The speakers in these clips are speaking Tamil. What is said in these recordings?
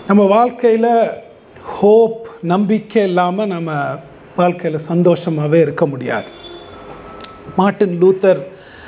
நம்ம வாழ்க்கையில் ஹோப் நம்பிக்கை இல்லாமல் நம்ம வாழ்க்கையில் சந்தோஷமாகவே இருக்க முடியாது மார்ட்டின் லூத்தர்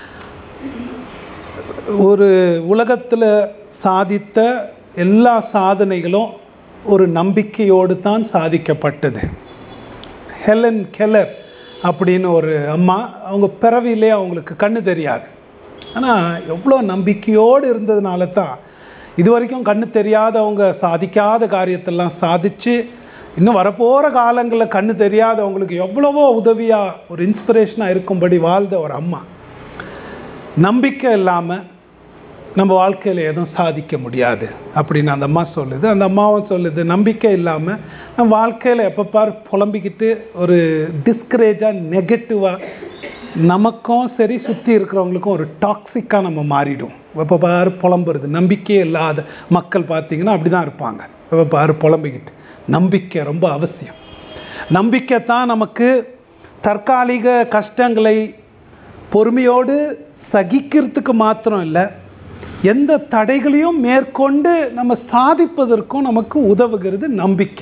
ஒரு உலகத்தில் சாதித்த எல்லா சாதனைகளும் ஒரு நம்பிக்கையோடு தான் சாதிக்கப்பட்டது ஹெலன் கெல்லர் அப்படின்னு ஒரு அம்மா அவங்க பிறவிலே அவங்களுக்கு கண்ணு தெரியாது ஆனால் எவ்வளோ நம்பிக்கையோடு இருந்ததுனால தான் இது வரைக்கும் கண்ணு தெரியாதவங்க சாதிக்காத காரியத்தெல்லாம் சாதிச்சு இன்னும் வரப்போகிற காலங்களில் கண்ணு தெரியாதவங்களுக்கு எவ்வளவோ உதவியாக ஒரு இன்ஸ்பிரேஷனாக இருக்கும்படி வாழ்ந்த ஒரு அம்மா நம்பிக்கை இல்லாமல் நம்ம வாழ்க்கையில் எதுவும் சாதிக்க முடியாது அப்படின்னு அந்த அம்மா சொல்லுது அந்த அம்மாவும் சொல்லுது நம்பிக்கை இல்லாமல் நம்ம வாழ்க்கையில் எப்போ பார் புலம்பிக்கிட்டு ஒரு டிஸ்கரேஜாக நெகட்டிவாக நமக்கும் சரி சுற்றி இருக்கிறவங்களுக்கும் ஒரு டாக்ஸிக்காக நம்ம மாறிடும் எப்போ பாரு புலம்புறது நம்பிக்கையே இல்லாத மக்கள் பார்த்திங்கன்னா அப்படி தான் இருப்பாங்க எப்போ பாரு புலம்பிக்கிட்டு நம்பிக்கை ரொம்ப அவசியம் நம்பிக்கை தான் நமக்கு தற்காலிக கஷ்டங்களை பொறுமையோடு சகிக்கிறதுக்கு மாத்திரம் இல்லை எந்த தடைகளையும் மேற்கொண்டு நம்ம சாதிப்பதற்கும் நமக்கு உதவுகிறது நம்பிக்கை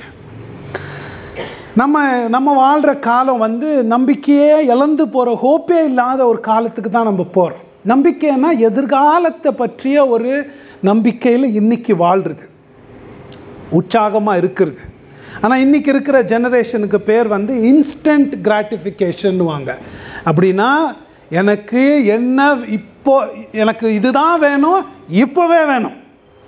நம்ம நம்ம வாழ்கிற காலம் வந்து நம்பிக்கையே இழந்து போகிற ஹோப்பே இல்லாத ஒரு காலத்துக்கு தான் நம்ம போகிறோம் நம்பிக்கைன்னா எதிர்காலத்தை பற்றிய ஒரு நம்பிக்கையில் இன்னைக்கு வாழ்கிறது உற்சாகமாக இருக்கிறது ஆனால் இன்றைக்கி இருக்கிற ஜெனரேஷனுக்கு பேர் வந்து இன்ஸ்டன்ட் கிராட்டிஃபிகேஷன் வாங்க அப்படின்னா எனக்கு என்ன இப்போ எனக்கு இதுதான் வேணும் இப்போவே வேணும்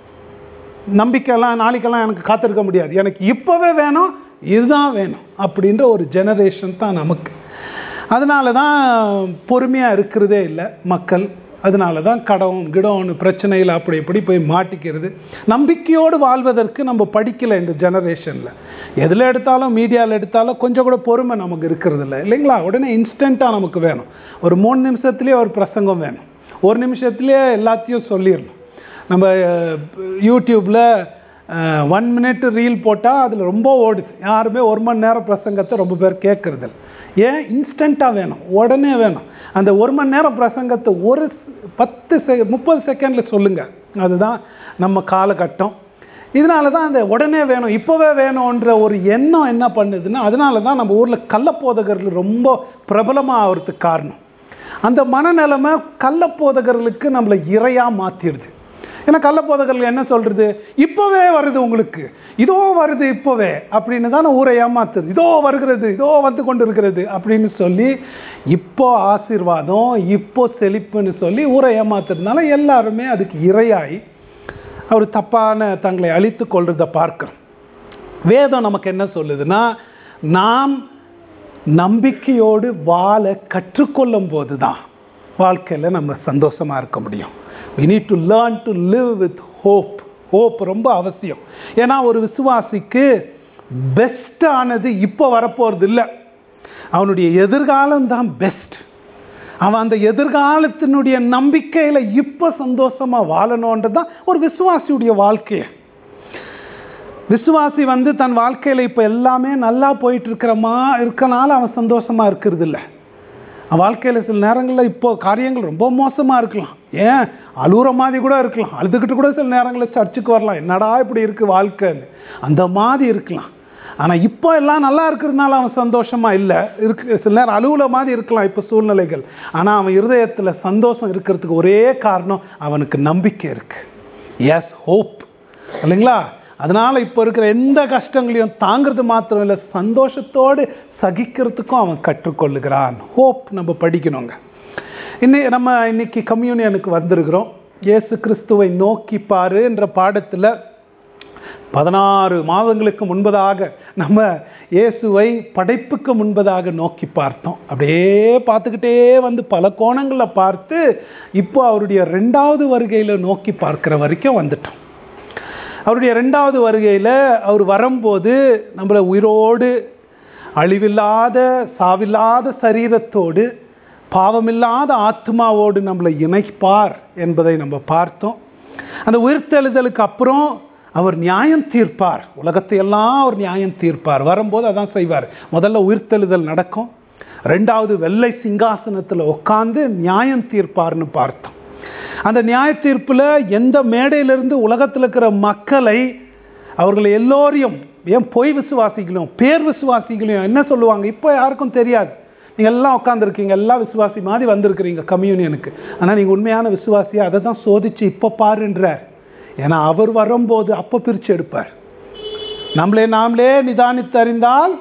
நம்பிக்கைலாம் நாளைக்கெல்லாம் எனக்கு காத்திருக்க முடியாது எனக்கு இப்போவே வேணும் இதுதான் வேணும் அப்படின்ற ஒரு ஜெனரேஷன் தான் நமக்கு அதனால தான் பொறுமையாக இருக்கிறதே இல்லை மக்கள் அதனால தான் கடன் கிடம்னு பிரச்சனையில் அப்படி இப்படி போய் மாட்டிக்கிறது நம்பிக்கையோடு வாழ்வதற்கு நம்ம படிக்கலை இந்த ஜெனரேஷனில் எதில் எடுத்தாலும் மீடியாவில் எடுத்தாலும் கொஞ்சம் கூட பொறுமை நமக்கு இருக்கிறது இல்லை இல்லைங்களா உடனே இன்ஸ்டண்ட்டாக நமக்கு வேணும் ஒரு மூணு நிமிஷத்துலேயே ஒரு பிரசங்கம் வேணும் ஒரு நிமிஷத்துலேயே எல்லாத்தையும் சொல்லிடணும் நம்ம யூடியூப்பில் ஒன் மினிட் ரீல் போட்டால் அதில் ரொம்ப ஓடுது யாருமே ஒரு மணி நேரம் பிரசங்கத்தை ரொம்ப பேர் கேட்குறதில்ல ஏன் இன்ஸ்டண்ட்டாக வேணும் உடனே வேணும் அந்த ஒரு மணி நேரம் பிரசங்கத்தை ஒரு பத்து செ முப்பது செகண்டில் சொல்லுங்கள் அதுதான் நம்ம காலகட்டம் இதனால தான் அந்த உடனே வேணும் இப்போவே வேணுன்ற ஒரு எண்ணம் என்ன பண்ணுதுன்னா அதனால தான் நம்ம ஊரில் கள்ளப்போதகர்கள் ரொம்ப பிரபலமாக ஆகிறதுக்கு காரணம் அந்த மனநிலைமை கள்ளப்போதகர்களுக்கு நம்மளை இறையாக மாற்றிடுது ஏன்னா கள்ளப்போதகர்கள் என்ன சொல்கிறது இப்போவே வருது உங்களுக்கு இதோ வருது இப்போவே அப்படின்னு தான் ஊரை ஏமாத்துது இதோ வருகிறது இதோ வந்து கொண்டு இருக்கிறது அப்படின்னு சொல்லி இப்போ ஆசீர்வாதம் இப்போ செழிப்புன்னு சொல்லி ஊரை ஏமாத்துறதுனால எல்லாருமே அதுக்கு இரையாகி அவர் தப்பான தங்களை அழித்து கொள்றதை பார்க்குறோம் வேதம் நமக்கு என்ன சொல்லுதுன்னா நாம் நம்பிக்கையோடு வாழ கற்றுக்கொள்ளும் போது தான் வாழ்க்கையில் நம்ம சந்தோஷமாக இருக்க முடியும் we need to learn to live with hope hope ரொம்ப அவசியம் ஏன்னா ஒரு விசுவாசிக்கு பெஸ்ட்டானது இப்போ வரப்போகிறது இல்லை அவனுடைய எதிர்காலம் தான் பெஸ்ட் அவன் அந்த எதிர்காலத்தினுடைய நம்பிக்கையில் இப்போ சந்தோஷமாக வாழணுன்றது தான் ஒரு விசுவாசியுடைய வாழ்க்கையை விசுவாசி வந்து தன் வாழ்க்கையில் இப்போ எல்லாமே நல்லா போயிட்டு இருக்கிறமா இருக்கனால அவன் சந்தோஷமாக இருக்கிறது இல்லை அவன் வாழ்க்கையில் சில நேரங்களில் இப்போ காரியங்கள் ரொம்ப மோசமாக இருக்கலாம் ஏன் அழுகுற மாதிரி கூட இருக்கலாம் அழுதுகிட்டு கூட சில நேரங்களில் சர்ச்சுக்கு வரலாம் என்னடா இப்படி இருக்குது வாழ்க்கைன்னு அந்த மாதிரி இருக்கலாம் ஆனால் இப்போ எல்லாம் நல்லா இருக்கிறதுனால அவன் சந்தோஷமாக இல்லை இருக்கு சில நேரம் அலுவல மாதிரி இருக்கலாம் இப்போ சூழ்நிலைகள் ஆனால் அவன் இருதயத்தில் சந்தோஷம் இருக்கிறதுக்கு ஒரே காரணம் அவனுக்கு நம்பிக்கை இருக்குது எஸ் ஹோப் இல்லைங்களா அதனால் இப்போ இருக்கிற எந்த கஷ்டங்களையும் தாங்கிறது மாத்திரம் இல்லை சந்தோஷத்தோடு சகிக்கிறதுக்கும் அவன் கற்றுக்கொள்ளுகிறான் ஹோப் நம்ம படிக்கணுங்க இன்னை நம்ம இன்னைக்கு கம்யூனியனுக்கு வந்திருக்கிறோம் இயேசு கிறிஸ்துவை நோக்கி பாரு என்ற பாடத்தில் பதினாறு மாதங்களுக்கு முன்பதாக நம்ம இயேசுவை படைப்புக்கு முன்பதாக நோக்கி பார்த்தோம் அப்படியே பார்த்துக்கிட்டே வந்து பல கோணங்களில் பார்த்து இப்போ அவருடைய ரெண்டாவது வருகையில் நோக்கி பார்க்குற வரைக்கும் வந்துட்டோம் அவருடைய ரெண்டாவது வருகையில் அவர் வரும்போது நம்மளை உயிரோடு அழிவில்லாத சாவில்லாத சரீரத்தோடு பாவமில்லாத ஆத்மாவோடு நம்மளை இணைப்பார் என்பதை நம்ம பார்த்தோம் அந்த உயிர்த்தெழுதலுக்கு அப்புறம் அவர் நியாயம் தீர்ப்பார் உலகத்தை எல்லாம் அவர் நியாயம் தீர்ப்பார் வரும்போது அதான் செய்வார் முதல்ல உயிர்த்தெழுதல் நடக்கும் ரெண்டாவது வெள்ளை சிங்காசனத்தில் உட்காந்து நியாயம் தீர்ப்பார்னு பார்த்தோம் அந்த நியாய தீர்ப்பில் எந்த மேடையிலிருந்து உலகத்தில் இருக்கிற மக்களை அவர்களை எல்லோரையும் ஏன் பொய் விசுவாசிகளையும் பேர் விசுவாசிகளையும் என்ன சொல்லுவாங்க இப்போ யாருக்கும் தெரியாது நீங்கள் எல்லாம் உட்காந்துருக்கீங்க எல்லாம் விசுவாசி மாதிரி வந்திருக்கிறீங்க கம்யூனியனுக்கு ஆனால் நீங்கள் உண்மையான விசுவாசியை அதை தான் சோதிச்சு இப்போ பாருன்றார் ஏன்னா அவர் வரும்போது அப்போ பிரித்து எடுப்பார் நம்மளே நாமளே நிதானித்தறிந்தால்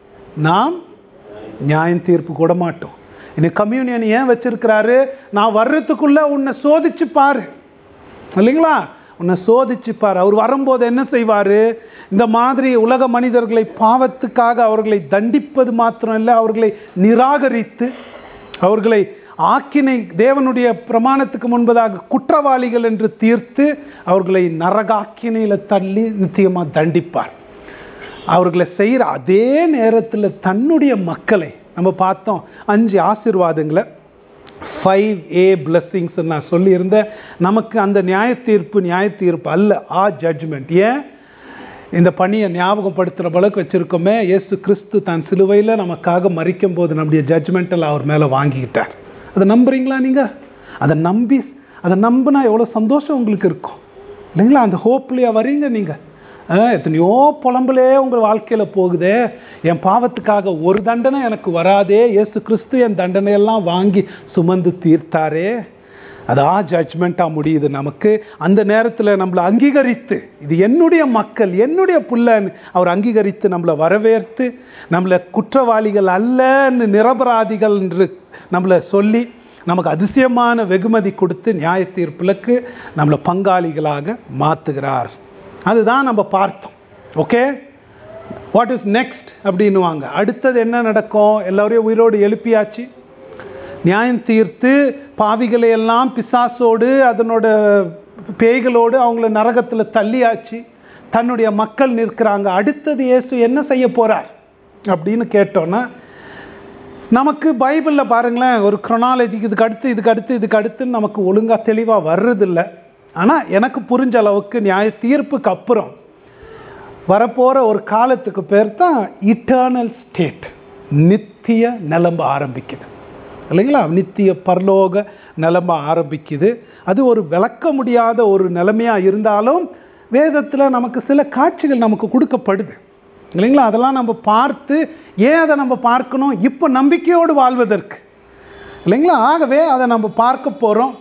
நாம் நியாயம் தீர்ப்பு கூட மாட்டோம் இன்னைக்கு கம்யூனியன் ஏன் வச்சிருக்கிறாரு நான் வர்றதுக்குள்ள உன்னை சோதிச்சு பாரு இல்லைங்களா உன்னை சோதிச்சு பாரு அவர் வரும்போது என்ன செய்வார் இந்த மாதிரி உலக மனிதர்களை பாவத்துக்காக அவர்களை தண்டிப்பது மாத்திரம் இல்லை அவர்களை நிராகரித்து அவர்களை ஆக்கினை தேவனுடைய பிரமாணத்துக்கு முன்பதாக குற்றவாளிகள் என்று தீர்த்து அவர்களை நரகாக்கினையில் தள்ளி நிச்சயமாக தண்டிப்பார் அவர்களை செய்கிற அதே நேரத்தில் தன்னுடைய மக்களை நம்ம பார்த்தோம் அஞ்சு ஆசீர்வாதங்களை ஃபைவ் ஏ பிளஸ்ஸிங்ஸ் நான் சொல்லியிருந்தேன் நமக்கு அந்த நியாய தீர்ப்பு நியாய தீர்ப்பு அல்ல ஆ ஜட்ஜ்மெண்ட் ஏன் இந்த பணியை ஞாபகப்படுத்துகிற பழக்கு வச்சுருக்கோமே இயேசு கிறிஸ்து தான் சிலுவையில் நமக்காக மறிக்கும் போது நம்முடைய ஜட்ஜ்மெண்ட்டில் அவர் மேலே வாங்கிக்கிட்டார் அதை நம்புறீங்களா நீங்கள் அதை நம்பி அதை நம்பினா எவ்வளோ சந்தோஷம் உங்களுக்கு இருக்கும் இல்லைங்களா அந்த ஹோப்லேயே வரீங்க நீங்கள் எத்தனையோ புலம்புலே உங்கள் வாழ்க்கையில் போகுதே என் பாவத்துக்காக ஒரு தண்டனை எனக்கு வராதே இயேசு கிறிஸ்து என் தண்டனையெல்லாம் வாங்கி சுமந்து தீர்த்தாரே அதா ஜட்ஜ்மெண்ட்டாக முடியுது நமக்கு அந்த நேரத்தில் நம்மளை அங்கீகரித்து இது என்னுடைய மக்கள் என்னுடைய புள்ளன்னு அவர் அங்கீகரித்து நம்மளை வரவேற்று நம்மளை குற்றவாளிகள் அல்லன்னு நிரபராதிகள் என்று நம்மளை சொல்லி நமக்கு அதிசயமான வெகுமதி கொடுத்து நியாய தீர்ப்புகளுக்கு நம்மளை பங்காளிகளாக மாற்றுகிறார் அதுதான் நம்ம பார்த்தோம் ஓகே வாட் இஸ் நெக்ஸ்ட் அப்படின்னுவாங்க அடுத்தது என்ன நடக்கும் எல்லோரையும் உயிரோடு எழுப்பியாச்சு நியாயம் தீர்த்து பாவிகளை எல்லாம் பிசாசோடு அதனோட பேய்களோடு அவங்கள நரகத்தில் தள்ளியாச்சு தன்னுடைய மக்கள் நிற்கிறாங்க அடுத்தது இயேசு என்ன செய்ய போகிறார் அப்படின்னு கேட்டோன்னா நமக்கு பைபிளில் பாருங்களேன் ஒரு குரோனாலஜிக்கு இதுக்கு அடுத்து இதுக்கு அடுத்து இதுக்கு அடுத்துன்னு நமக்கு ஒழுங்காக தெளிவாக வர்றதில்ல ஆனால் எனக்கு புரிஞ்ச அளவுக்கு நியாய தீர்ப்புக்கு அப்புறம் வரப்போகிற ஒரு காலத்துக்கு பேர் தான் இட்டர்னல் ஸ்டேட் நித்திய நிலம்ப ஆரம்பிக்குது இல்லைங்களா நித்திய பரலோக நிலம்ப ஆரம்பிக்குது அது ஒரு விளக்க முடியாத ஒரு நிலைமையாக இருந்தாலும் வேதத்தில் நமக்கு சில காட்சிகள் நமக்கு கொடுக்கப்படுது இல்லைங்களா அதெல்லாம் நம்ம பார்த்து ஏன் அதை நம்ம பார்க்கணும் இப்போ நம்பிக்கையோடு வாழ்வதற்கு இல்லைங்களா ஆகவே அதை நம்ம பார்க்க போகிறோம்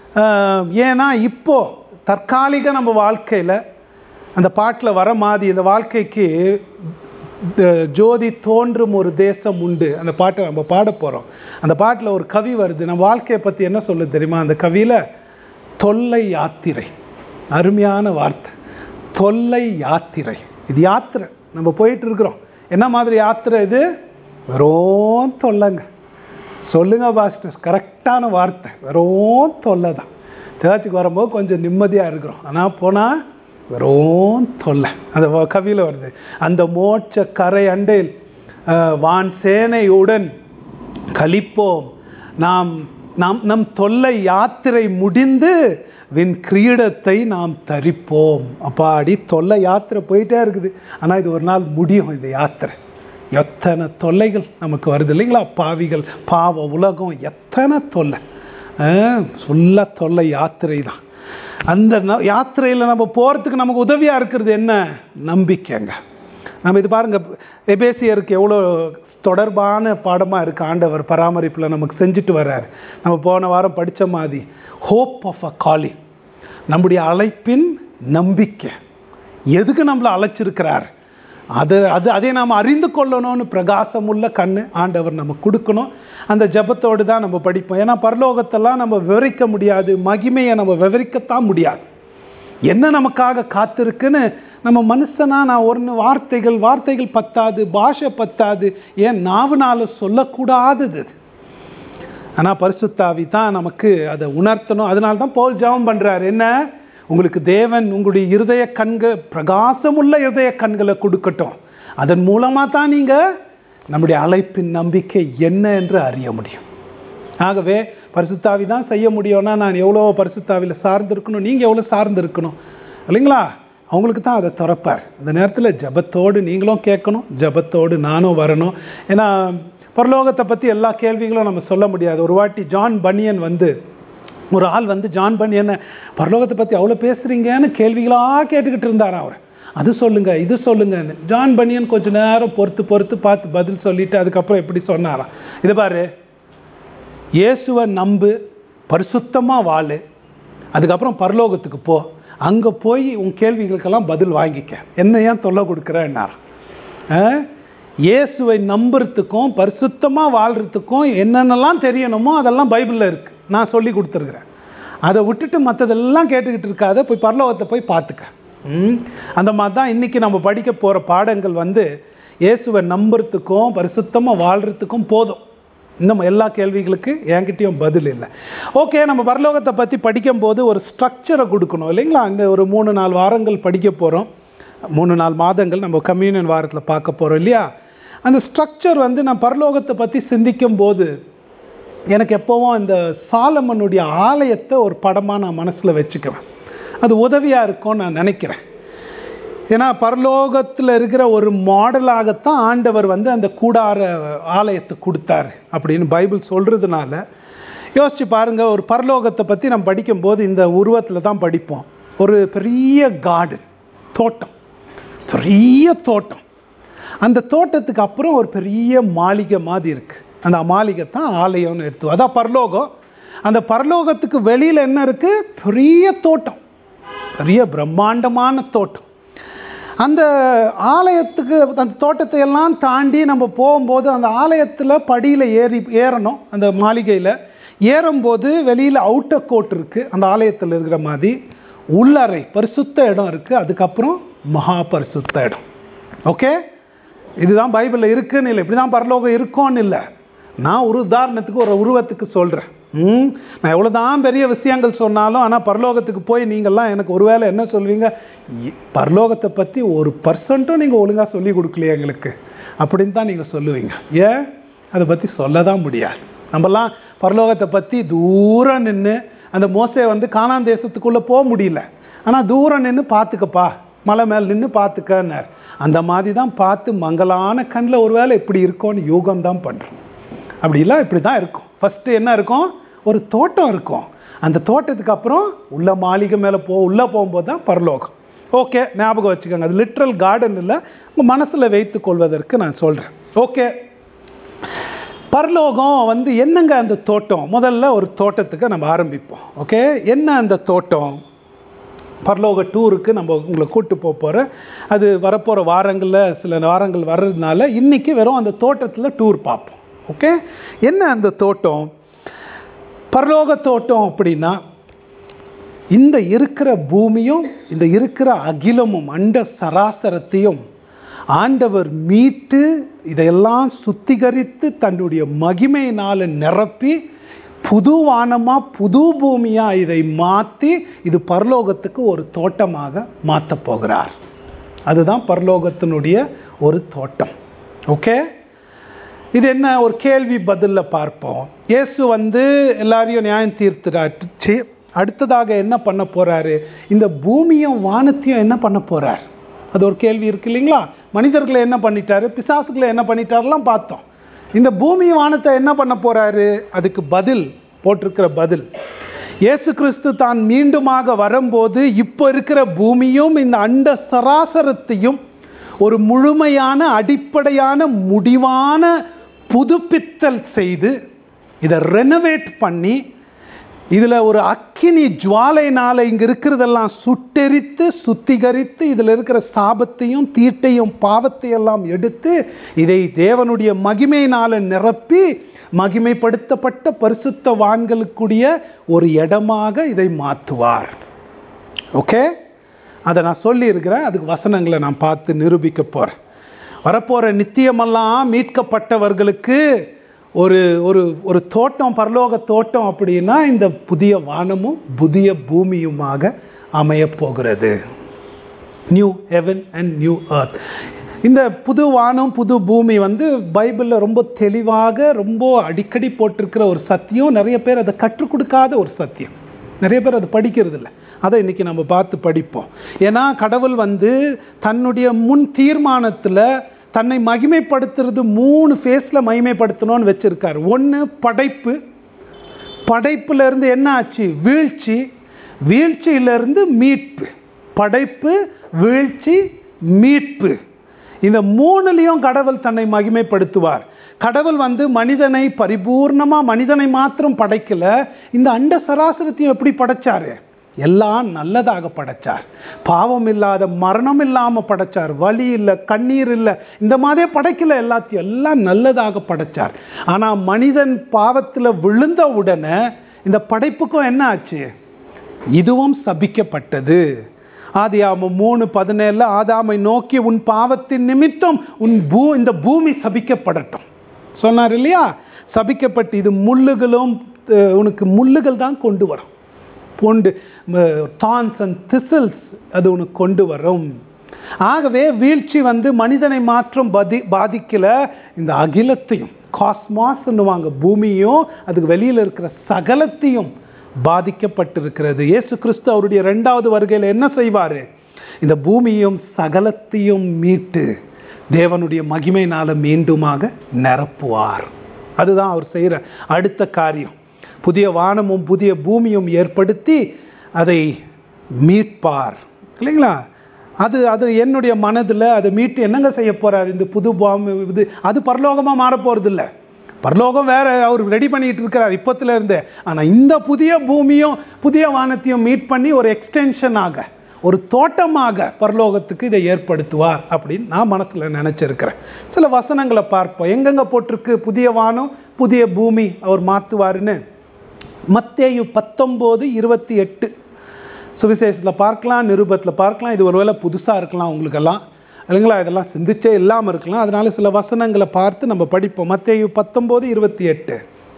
ஏன்னா இப்போது தற்காலிக நம்ம வாழ்க்கையில் அந்த பாட்டில் வர மாதிரி இந்த வாழ்க்கைக்கு ஜோதி தோன்றும் ஒரு தேசம் உண்டு அந்த பாட்டை நம்ம பாட போகிறோம் அந்த பாட்டில் ஒரு கவி வருது நம்ம வாழ்க்கையை பற்றி என்ன சொல்ல தெரியுமா அந்த கவியில் தொல்லை யாத்திரை அருமையான வார்த்தை தொல்லை யாத்திரை இது யாத்திரை நம்ம போயிட்டு இருக்கிறோம் என்ன மாதிரி யாத்திரை இது வெறும் தொல்லைங்க சொல்லுங்க பாஸ்டர்ஸ் கரெக்டான வார்த்தை வெறும் தொல்லை தான் சர்ச்சுக்கு வரும்போது கொஞ்சம் நிம்மதியாக இருக்கிறோம் ஆனால் போனால் வெறும் தொல்லை அந்த கவியில் வருது அந்த மோட்ச கரை அண்டையில் வான் சேனையுடன் கழிப்போம் நாம் நாம் நம் தொல்லை யாத்திரை முடிந்து வின் கிரீடத்தை நாம் தரிப்போம் அப்பாடி தொல்லை யாத்திரை போயிட்டே இருக்குது ஆனால் இது ஒரு நாள் முடியும் இந்த யாத்திரை எத்தனை தொல்லைகள் நமக்கு வருது இல்லைங்களா பாவிகள் பாவ உலகம் எத்தனை தொல்லை சொல்ல தொல்லை யாத்திரை தான் அந்த யாத்திரையில் நம்ம போகிறதுக்கு நமக்கு உதவியாக இருக்கிறது என்ன நம்பிக்கைங்க நம்ம இது பாருங்கள் எபேசியருக்கு எவ்வளோ தொடர்பான பாடமாக இருக்குது ஆண்டவர் பராமரிப்பில் நமக்கு செஞ்சுட்டு வர்றார் நம்ம போன வாரம் படித்த மாதிரி ஹோப் ஆஃப் அ காலிங் நம்முடைய அழைப்பின் நம்பிக்கை எதுக்கு நம்மளை அழைச்சிருக்கிறார் அது அது அதை நாம் அறிந்து கொள்ளணும்னு பிரகாசமுள்ள கண் ஆண்டவர் நம்ம கொடுக்கணும் அந்த ஜபத்தோடு தான் நம்ம படிப்போம் ஏன்னா பரலோகத்தெல்லாம் நம்ம விவரிக்க முடியாது மகிமையை நம்ம விவரிக்கத்தான் முடியாது என்ன நமக்காக காத்திருக்குன்னு நம்ம மனுஷனாக நான் ஒன்று வார்த்தைகள் வார்த்தைகள் பத்தாது பாஷை பத்தாது ஏன் நாவுனால சொல்லக்கூடாதது அது ஆனால் பரிசுத்தாவி தான் நமக்கு அதை உணர்த்தணும் அதனால தான் போல் ஜபம் பண்ணுறாரு என்ன உங்களுக்கு தேவன் உங்களுடைய இருதய கண்கள் பிரகாசமுள்ள இருதய கண்களை கொடுக்கட்டும் அதன் மூலமாக தான் நீங்கள் நம்முடைய அழைப்பின் நம்பிக்கை என்ன என்று அறிய முடியும் ஆகவே பரிசுத்தாவி தான் செய்ய முடியும்னா நான் எவ்வளோ பரிசுத்தாவியில் சார்ந்து இருக்கணும் நீங்கள் எவ்வளோ சார்ந்து இருக்கணும் இல்லைங்களா அவங்களுக்கு தான் அதை திறப்பார் அந்த நேரத்தில் ஜபத்தோடு நீங்களும் கேட்கணும் ஜபத்தோடு நானும் வரணும் ஏன்னா பரலோகத்தை பற்றி எல்லா கேள்விகளும் நம்ம சொல்ல முடியாது ஒரு வாட்டி ஜான் பனியன் வந்து ஒரு ஆள் வந்து ஜான் பனியனை பரலோகத்தை பற்றி அவ்வளோ பேசுகிறீங்கன்னு கேள்விகளாக கேட்டுக்கிட்டு இருந்தார் அவர் அது சொல்லுங்க இது சொல்லுங்க ஜான் பனியன் கொஞ்ச நேரம் பொறுத்து பொறுத்து பார்த்து பதில் சொல்லிட்டு அதுக்கப்புறம் எப்படி சொன்னாராம் இது பாரு இயேசுவை நம்பு பரிசுத்தமாக வாழு அதுக்கப்புறம் பரலோகத்துக்கு போ அங்கே போய் உன் கேள்விகளுக்கெல்லாம் பதில் வாங்கிக்க என்ன ஏன் தொல்லை கொடுக்குறேன்னார் இயேசுவை நம்புறதுக்கும் பரிசுத்தமாக வாழ்கிறதுக்கும் என்னென்னலாம் தெரியணுமோ அதெல்லாம் பைபிளில் இருக்குது நான் சொல்லி கொடுத்துருக்குறேன் அதை விட்டுட்டு மற்றதெல்லாம் கேட்டுக்கிட்டு இருக்காத போய் பரலோகத்தை போய் பார்த்துக்க ம்? அந்த மாதிரி தான் இன்றைக்கி நம்ம படிக்க போகிற பாடங்கள் வந்து இயேசுவை நம்புறதுக்கும் பரிசுத்தமாக வாழ்கிறதுக்கும் போதும் இன்னும் எல்லா கேள்விகளுக்கு என்கிட்டயும் பதில் இல்லை ஓகே நம்ம பரலோகத்தை பற்றி படிக்கும்போது ஒரு ஸ்ட்ரக்சரை கொடுக்கணும் இல்லைங்களா இந்த ஒரு மூணு நாலு வாரங்கள் படிக்க போகிறோம் மூணு நாலு மாதங்கள் நம்ம கம்யூனியன் வாரத்தில் பார்க்க போகிறோம் இல்லையா அந்த ஸ்ட்ரக்சர் வந்து நான் பரலோகத்தை பற்றி சிந்திக்கும் போது எனக்கு எப்போவும் இந்த சாலமனுடைய ஆலயத்தை ஒரு படமாக நான் மனசில் வச்சுக்குவேன் அது உதவியாக இருக்கும்னு நான் நினைக்கிறேன் ஏன்னா பரலோகத்தில் இருக்கிற ஒரு மாடலாகத்தான் ஆண்டவர் வந்து அந்த கூடார ஆலயத்தை கொடுத்தாரு அப்படின்னு பைபிள் சொல்கிறதுனால யோசிச்சு பாருங்க ஒரு பரலோகத்தை பற்றி நம்ம படிக்கும்போது இந்த உருவத்தில் தான் படிப்போம் ஒரு பெரிய கார்டன் தோட்டம் பெரிய தோட்டம் அந்த தோட்டத்துக்கு அப்புறம் ஒரு பெரிய மாளிகை மாதிரி இருக்கு அந்த மாளிகை தான் ஆலயம்னு எடுத்து அதான் பரலோகம் அந்த பரலோகத்துக்கு வெளியில் என்ன இருக்கு பெரிய தோட்டம் பெரிய பிரம்மாண்டமான தோட்டம் அந்த ஆலயத்துக்கு அந்த தோட்டத்தை எல்லாம் தாண்டி நம்ம போகும்போது அந்த ஆலயத்தில் படியில் ஏறி ஏறணும் அந்த மாளிகையில் ஏறும்போது வெளியில் அவுட்டர் கோட் இருக்குது அந்த ஆலயத்தில் இருக்கிற மாதிரி உள்ளறை பரிசுத்த இடம் இருக்குது அதுக்கப்புறம் மகா பரிசுத்த இடம் ஓகே இதுதான் பைபிளில் இருக்குன்னு இல்லை இப்படி தான் பரலோகம் இருக்கும்னு இல்லை நான் ஒரு உதாரணத்துக்கு ஒரு உருவத்துக்கு சொல்கிறேன் ம் நான் எவ்வளோ தான் பெரிய விஷயங்கள் சொன்னாலும் ஆனால் பரலோகத்துக்கு போய் நீங்கள்லாம் எனக்கு ஒருவேளை என்ன சொல்வீங்க இ- பரலோகத்தை பற்றி ஒரு பர்சன்ட்டும் நீங்கள் ஒழுங்காக சொல்லி கொடுக்கலையே எங்களுக்கு அப்படின்னு தான் நீங்கள் சொல்லுவீங்க ஏன் அதை பற்றி சொல்ல தான் முடியாது நம்மலாம் பரலோகத்தை பற்றி தூரம் நின்று அந்த மோசே வந்து கானான் தேசத்துக்குள்ளே போக முடியல ஆனால் தூரம் நின்று பார்த்துக்கப்பா மலை மேல் நின்று பார்த்துக்கன்னார் அந்த மாதிரி தான் பார்த்து மங்கலான கண்ணில் ஒருவேளை இப்படி இருக்கோன்னு யூகம் தான் பண்ணுறோம் அப்படிலாம் இப்படி தான் இருக்கும் ஃபஸ்ட்டு என்ன இருக்கும் ஒரு தோட்டம் இருக்கும் அந்த தோட்டத்துக்கு அப்புறம் உள்ள மாளிகை மேலே போ உள்ளே போகும்போது தான் பரலோகம் ஓகே ஞாபகம் வச்சுக்கோங்க அது லிட்ரல் கார்டன் இல்லை உங்கள் மனசில் வைத்துக் கொள்வதற்கு நான் சொல்கிறேன் ஓகே பரலோகம் வந்து என்னங்க அந்த தோட்டம் முதல்ல ஒரு தோட்டத்துக்கு நம்ம ஆரம்பிப்போம் ஓகே என்ன அந்த தோட்டம் பரலோக டூருக்கு நம்ம உங்களை கூட்டு போக போகிறேன் அது வரப்போகிற வாரங்களில் சில வாரங்கள் வர்றதுனால இன்றைக்கி வெறும் அந்த தோட்டத்தில் டூர் பார்ப்போம் ஓகே என்ன அந்த தோட்டம் பரலோக தோட்டம் அப்படின்னா இந்த இருக்கிற பூமியும் இந்த இருக்கிற அகிலமும் அண்ட சராசரத்தையும் ஆண்டவர் மீட்டு இதையெல்லாம் சுத்திகரித்து தன்னுடைய மகிமையினால் நிரப்பி புது வானமாக புது பூமியாக இதை மாற்றி இது பரலோகத்துக்கு ஒரு தோட்டமாக மாற்றப் போகிறார் அதுதான் பரலோகத்தினுடைய ஒரு தோட்டம் ஓகே இது என்ன ஒரு கேள்வி பதிலில் பார்ப்போம் இயேசு வந்து எல்லாரையும் நியாயம் தீர்த்துடாச்சு அடுத்ததாக என்ன பண்ண போறாரு இந்த பூமியும் வானத்தையும் என்ன பண்ண போறார் அது ஒரு கேள்வி இருக்கு இல்லைங்களா மனிதர்களை என்ன பண்ணிட்டாரு பிசாசுகளை என்ன பண்ணிட்டாருலாம் பார்த்தோம் இந்த பூமி வானத்தை என்ன பண்ண போறாரு அதுக்கு பதில் போட்டிருக்கிற பதில் இயேசு கிறிஸ்து தான் மீண்டுமாக வரும்போது இப்போ இருக்கிற பூமியும் இந்த அண்ட சராசரத்தையும் ஒரு முழுமையான அடிப்படையான முடிவான புதுப்பித்தல் செய்து இதை ரெனோவேட் பண்ணி இதில் ஒரு அக்கினி ஜுவாலைனால இங்கே இருக்கிறதெல்லாம் சுட்டெரித்து சுத்திகரித்து இதில் இருக்கிற சாபத்தையும் தீட்டையும் பாவத்தையெல்லாம் எடுத்து இதை தேவனுடைய மகிமையினால நிரப்பி மகிமைப்படுத்தப்பட்ட பரிசுத்தவான்களுக்குரிய ஒரு இடமாக இதை மாற்றுவார் ஓகே அதை நான் சொல்லியிருக்கிறேன் அதுக்கு வசனங்களை நான் பார்த்து நிரூபிக்க போகிறேன் வரப்போகிற நித்தியமெல்லாம் மீட்கப்பட்டவர்களுக்கு ஒரு ஒரு ஒரு தோட்டம் பரலோக தோட்டம் அப்படின்னா இந்த புதிய வானமும் புதிய பூமியுமாக அமையப் போகிறது new heaven and new earth இந்த புது வானம் புது பூமி வந்து பைபிளில் ரொம்ப தெளிவாக ரொம்ப அடிக்கடி போட்டிருக்கிற ஒரு சத்தியம் நிறைய பேர் அதை கற்றுக் கொடுக்காத ஒரு சத்தியம் நிறைய பேர் அதை படிக்கிறது இல்லை அதை இன்னைக்கு நம்ம பார்த்து படிப்போம் ஏன்னா கடவுள் வந்து தன்னுடைய முன் தீர்மானத்தில் தன்னை மகிமைப்படுத்துறது மூணு ஃபேஸில் மகிமைப்படுத்தணும்னு வச்சிருக்காரு ஒன்று படைப்பு படைப்புல இருந்து என்ன ஆச்சு வீழ்ச்சி வீழ்ச்சியிலிருந்து மீட்பு படைப்பு வீழ்ச்சி மீட்பு இந்த மூணுலேயும் கடவுள் தன்னை மகிமைப்படுத்துவார் கடவுள் வந்து மனிதனை பரிபூர்ணமாக மனிதனை மாத்திரம் படைக்கல இந்த அண்ட சராசரத்தையும் எப்படி படைச்சாரு எல்லாம் நல்லதாக படைச்சார் பாவம் இல்லாத மரணம் இல்லாமல் படைச்சார் வலி இல்லை கண்ணீர் இல்லை இந்த மாதிரியே படைக்கல எல்லாத்தையும் எல்லாம் நல்லதாக படைச்சார் ஆனால் மனிதன் பாவத்தில் விழுந்த உடனே இந்த படைப்புக்கும் என்ன ஆச்சு இதுவும் சபிக்கப்பட்டது ஆதியாமம் மூணு பதினேழுல ஆதாமை நோக்கி உன் பாவத்தின் நிமித்தம் உன் பூ இந்த பூமி சபிக்கப்படட்டும் சொன்னார் இல்லையா சபிக்கப்பட்டு இது முள்ளுகளும் அஹ், உனக்கு முள்ளுகள் தான் கொண்டு வரும் கொண்டு தான்ஸ் அண்ட் திசில்ஸ் அது உனக்கு கொண்டு வரும் ஆகவே வீழ்ச்சி வந்து மனிதனை மாற்றம் பாதி பாதிக்கல இந்த அகிலத்தையும் காஸ்மாஸ்ன்னுவாங்க பூமியும் அதுக்கு வெளியில் இருக்கிற சகலத்தையும் பாதிக்கப்பட்டிருக்கிறது இயேசு கிறிஸ்து அவருடைய ரெண்டாவது வருகையில் என்ன செய்வார் இந்த பூமியும் சகலத்தையும் மீட்டு தேவனுடைய மகிமையினால மீண்டுமாக நிரப்புவார் அதுதான் அவர் செய்கிற அடுத்த காரியம் புதிய வானமும் புதிய பூமியும் ஏற்படுத்தி அதை மீட்பார் இல்லைங்களா அது அது என்னுடைய மனதில் அதை மீட்டு என்னங்க செய்ய போறார் இந்த புது பாம்பு இது அது பரலோகமாக மாற போகிறதில்ல பரலோகம் வேற அவர் ரெடி பண்ணிட்டு இருக்கிறார் இப்பத்துல இருந்தே ஆனால் இந்த புதிய பூமியும் புதிய வானத்தையும் மீட் பண்ணி ஒரு எக்ஸ்டென்ஷனாக ஒரு தோட்டமாக பரலோகத்துக்கு இதை ஏற்படுத்துவார் அப்படின்னு நான் மனசில் நினச்சிருக்கிறேன் சில வசனங்களை பார்ப்போம் எங்கெங்க போட்டிருக்கு புதிய வானம் புதிய பூமி அவர் மாற்றுவாருன்னு மத்தேயு பத்தொம்போது இருபத்தி எட்டு சுவிசேஷத்தில் பார்க்கலாம் நிருபத்தில் பார்க்கலாம் இது ஒருவேளை புதுசாக இருக்கலாம் உங்களுக்கெல்லாம் இல்லைங்களா இதெல்லாம் சிந்திச்சே இல்லாமல் இருக்கலாம் அதனால சில வசனங்களை பார்த்து நம்ம படிப்போம் மத்தேயு பத்தொம்போது இருபத்தி எட்டு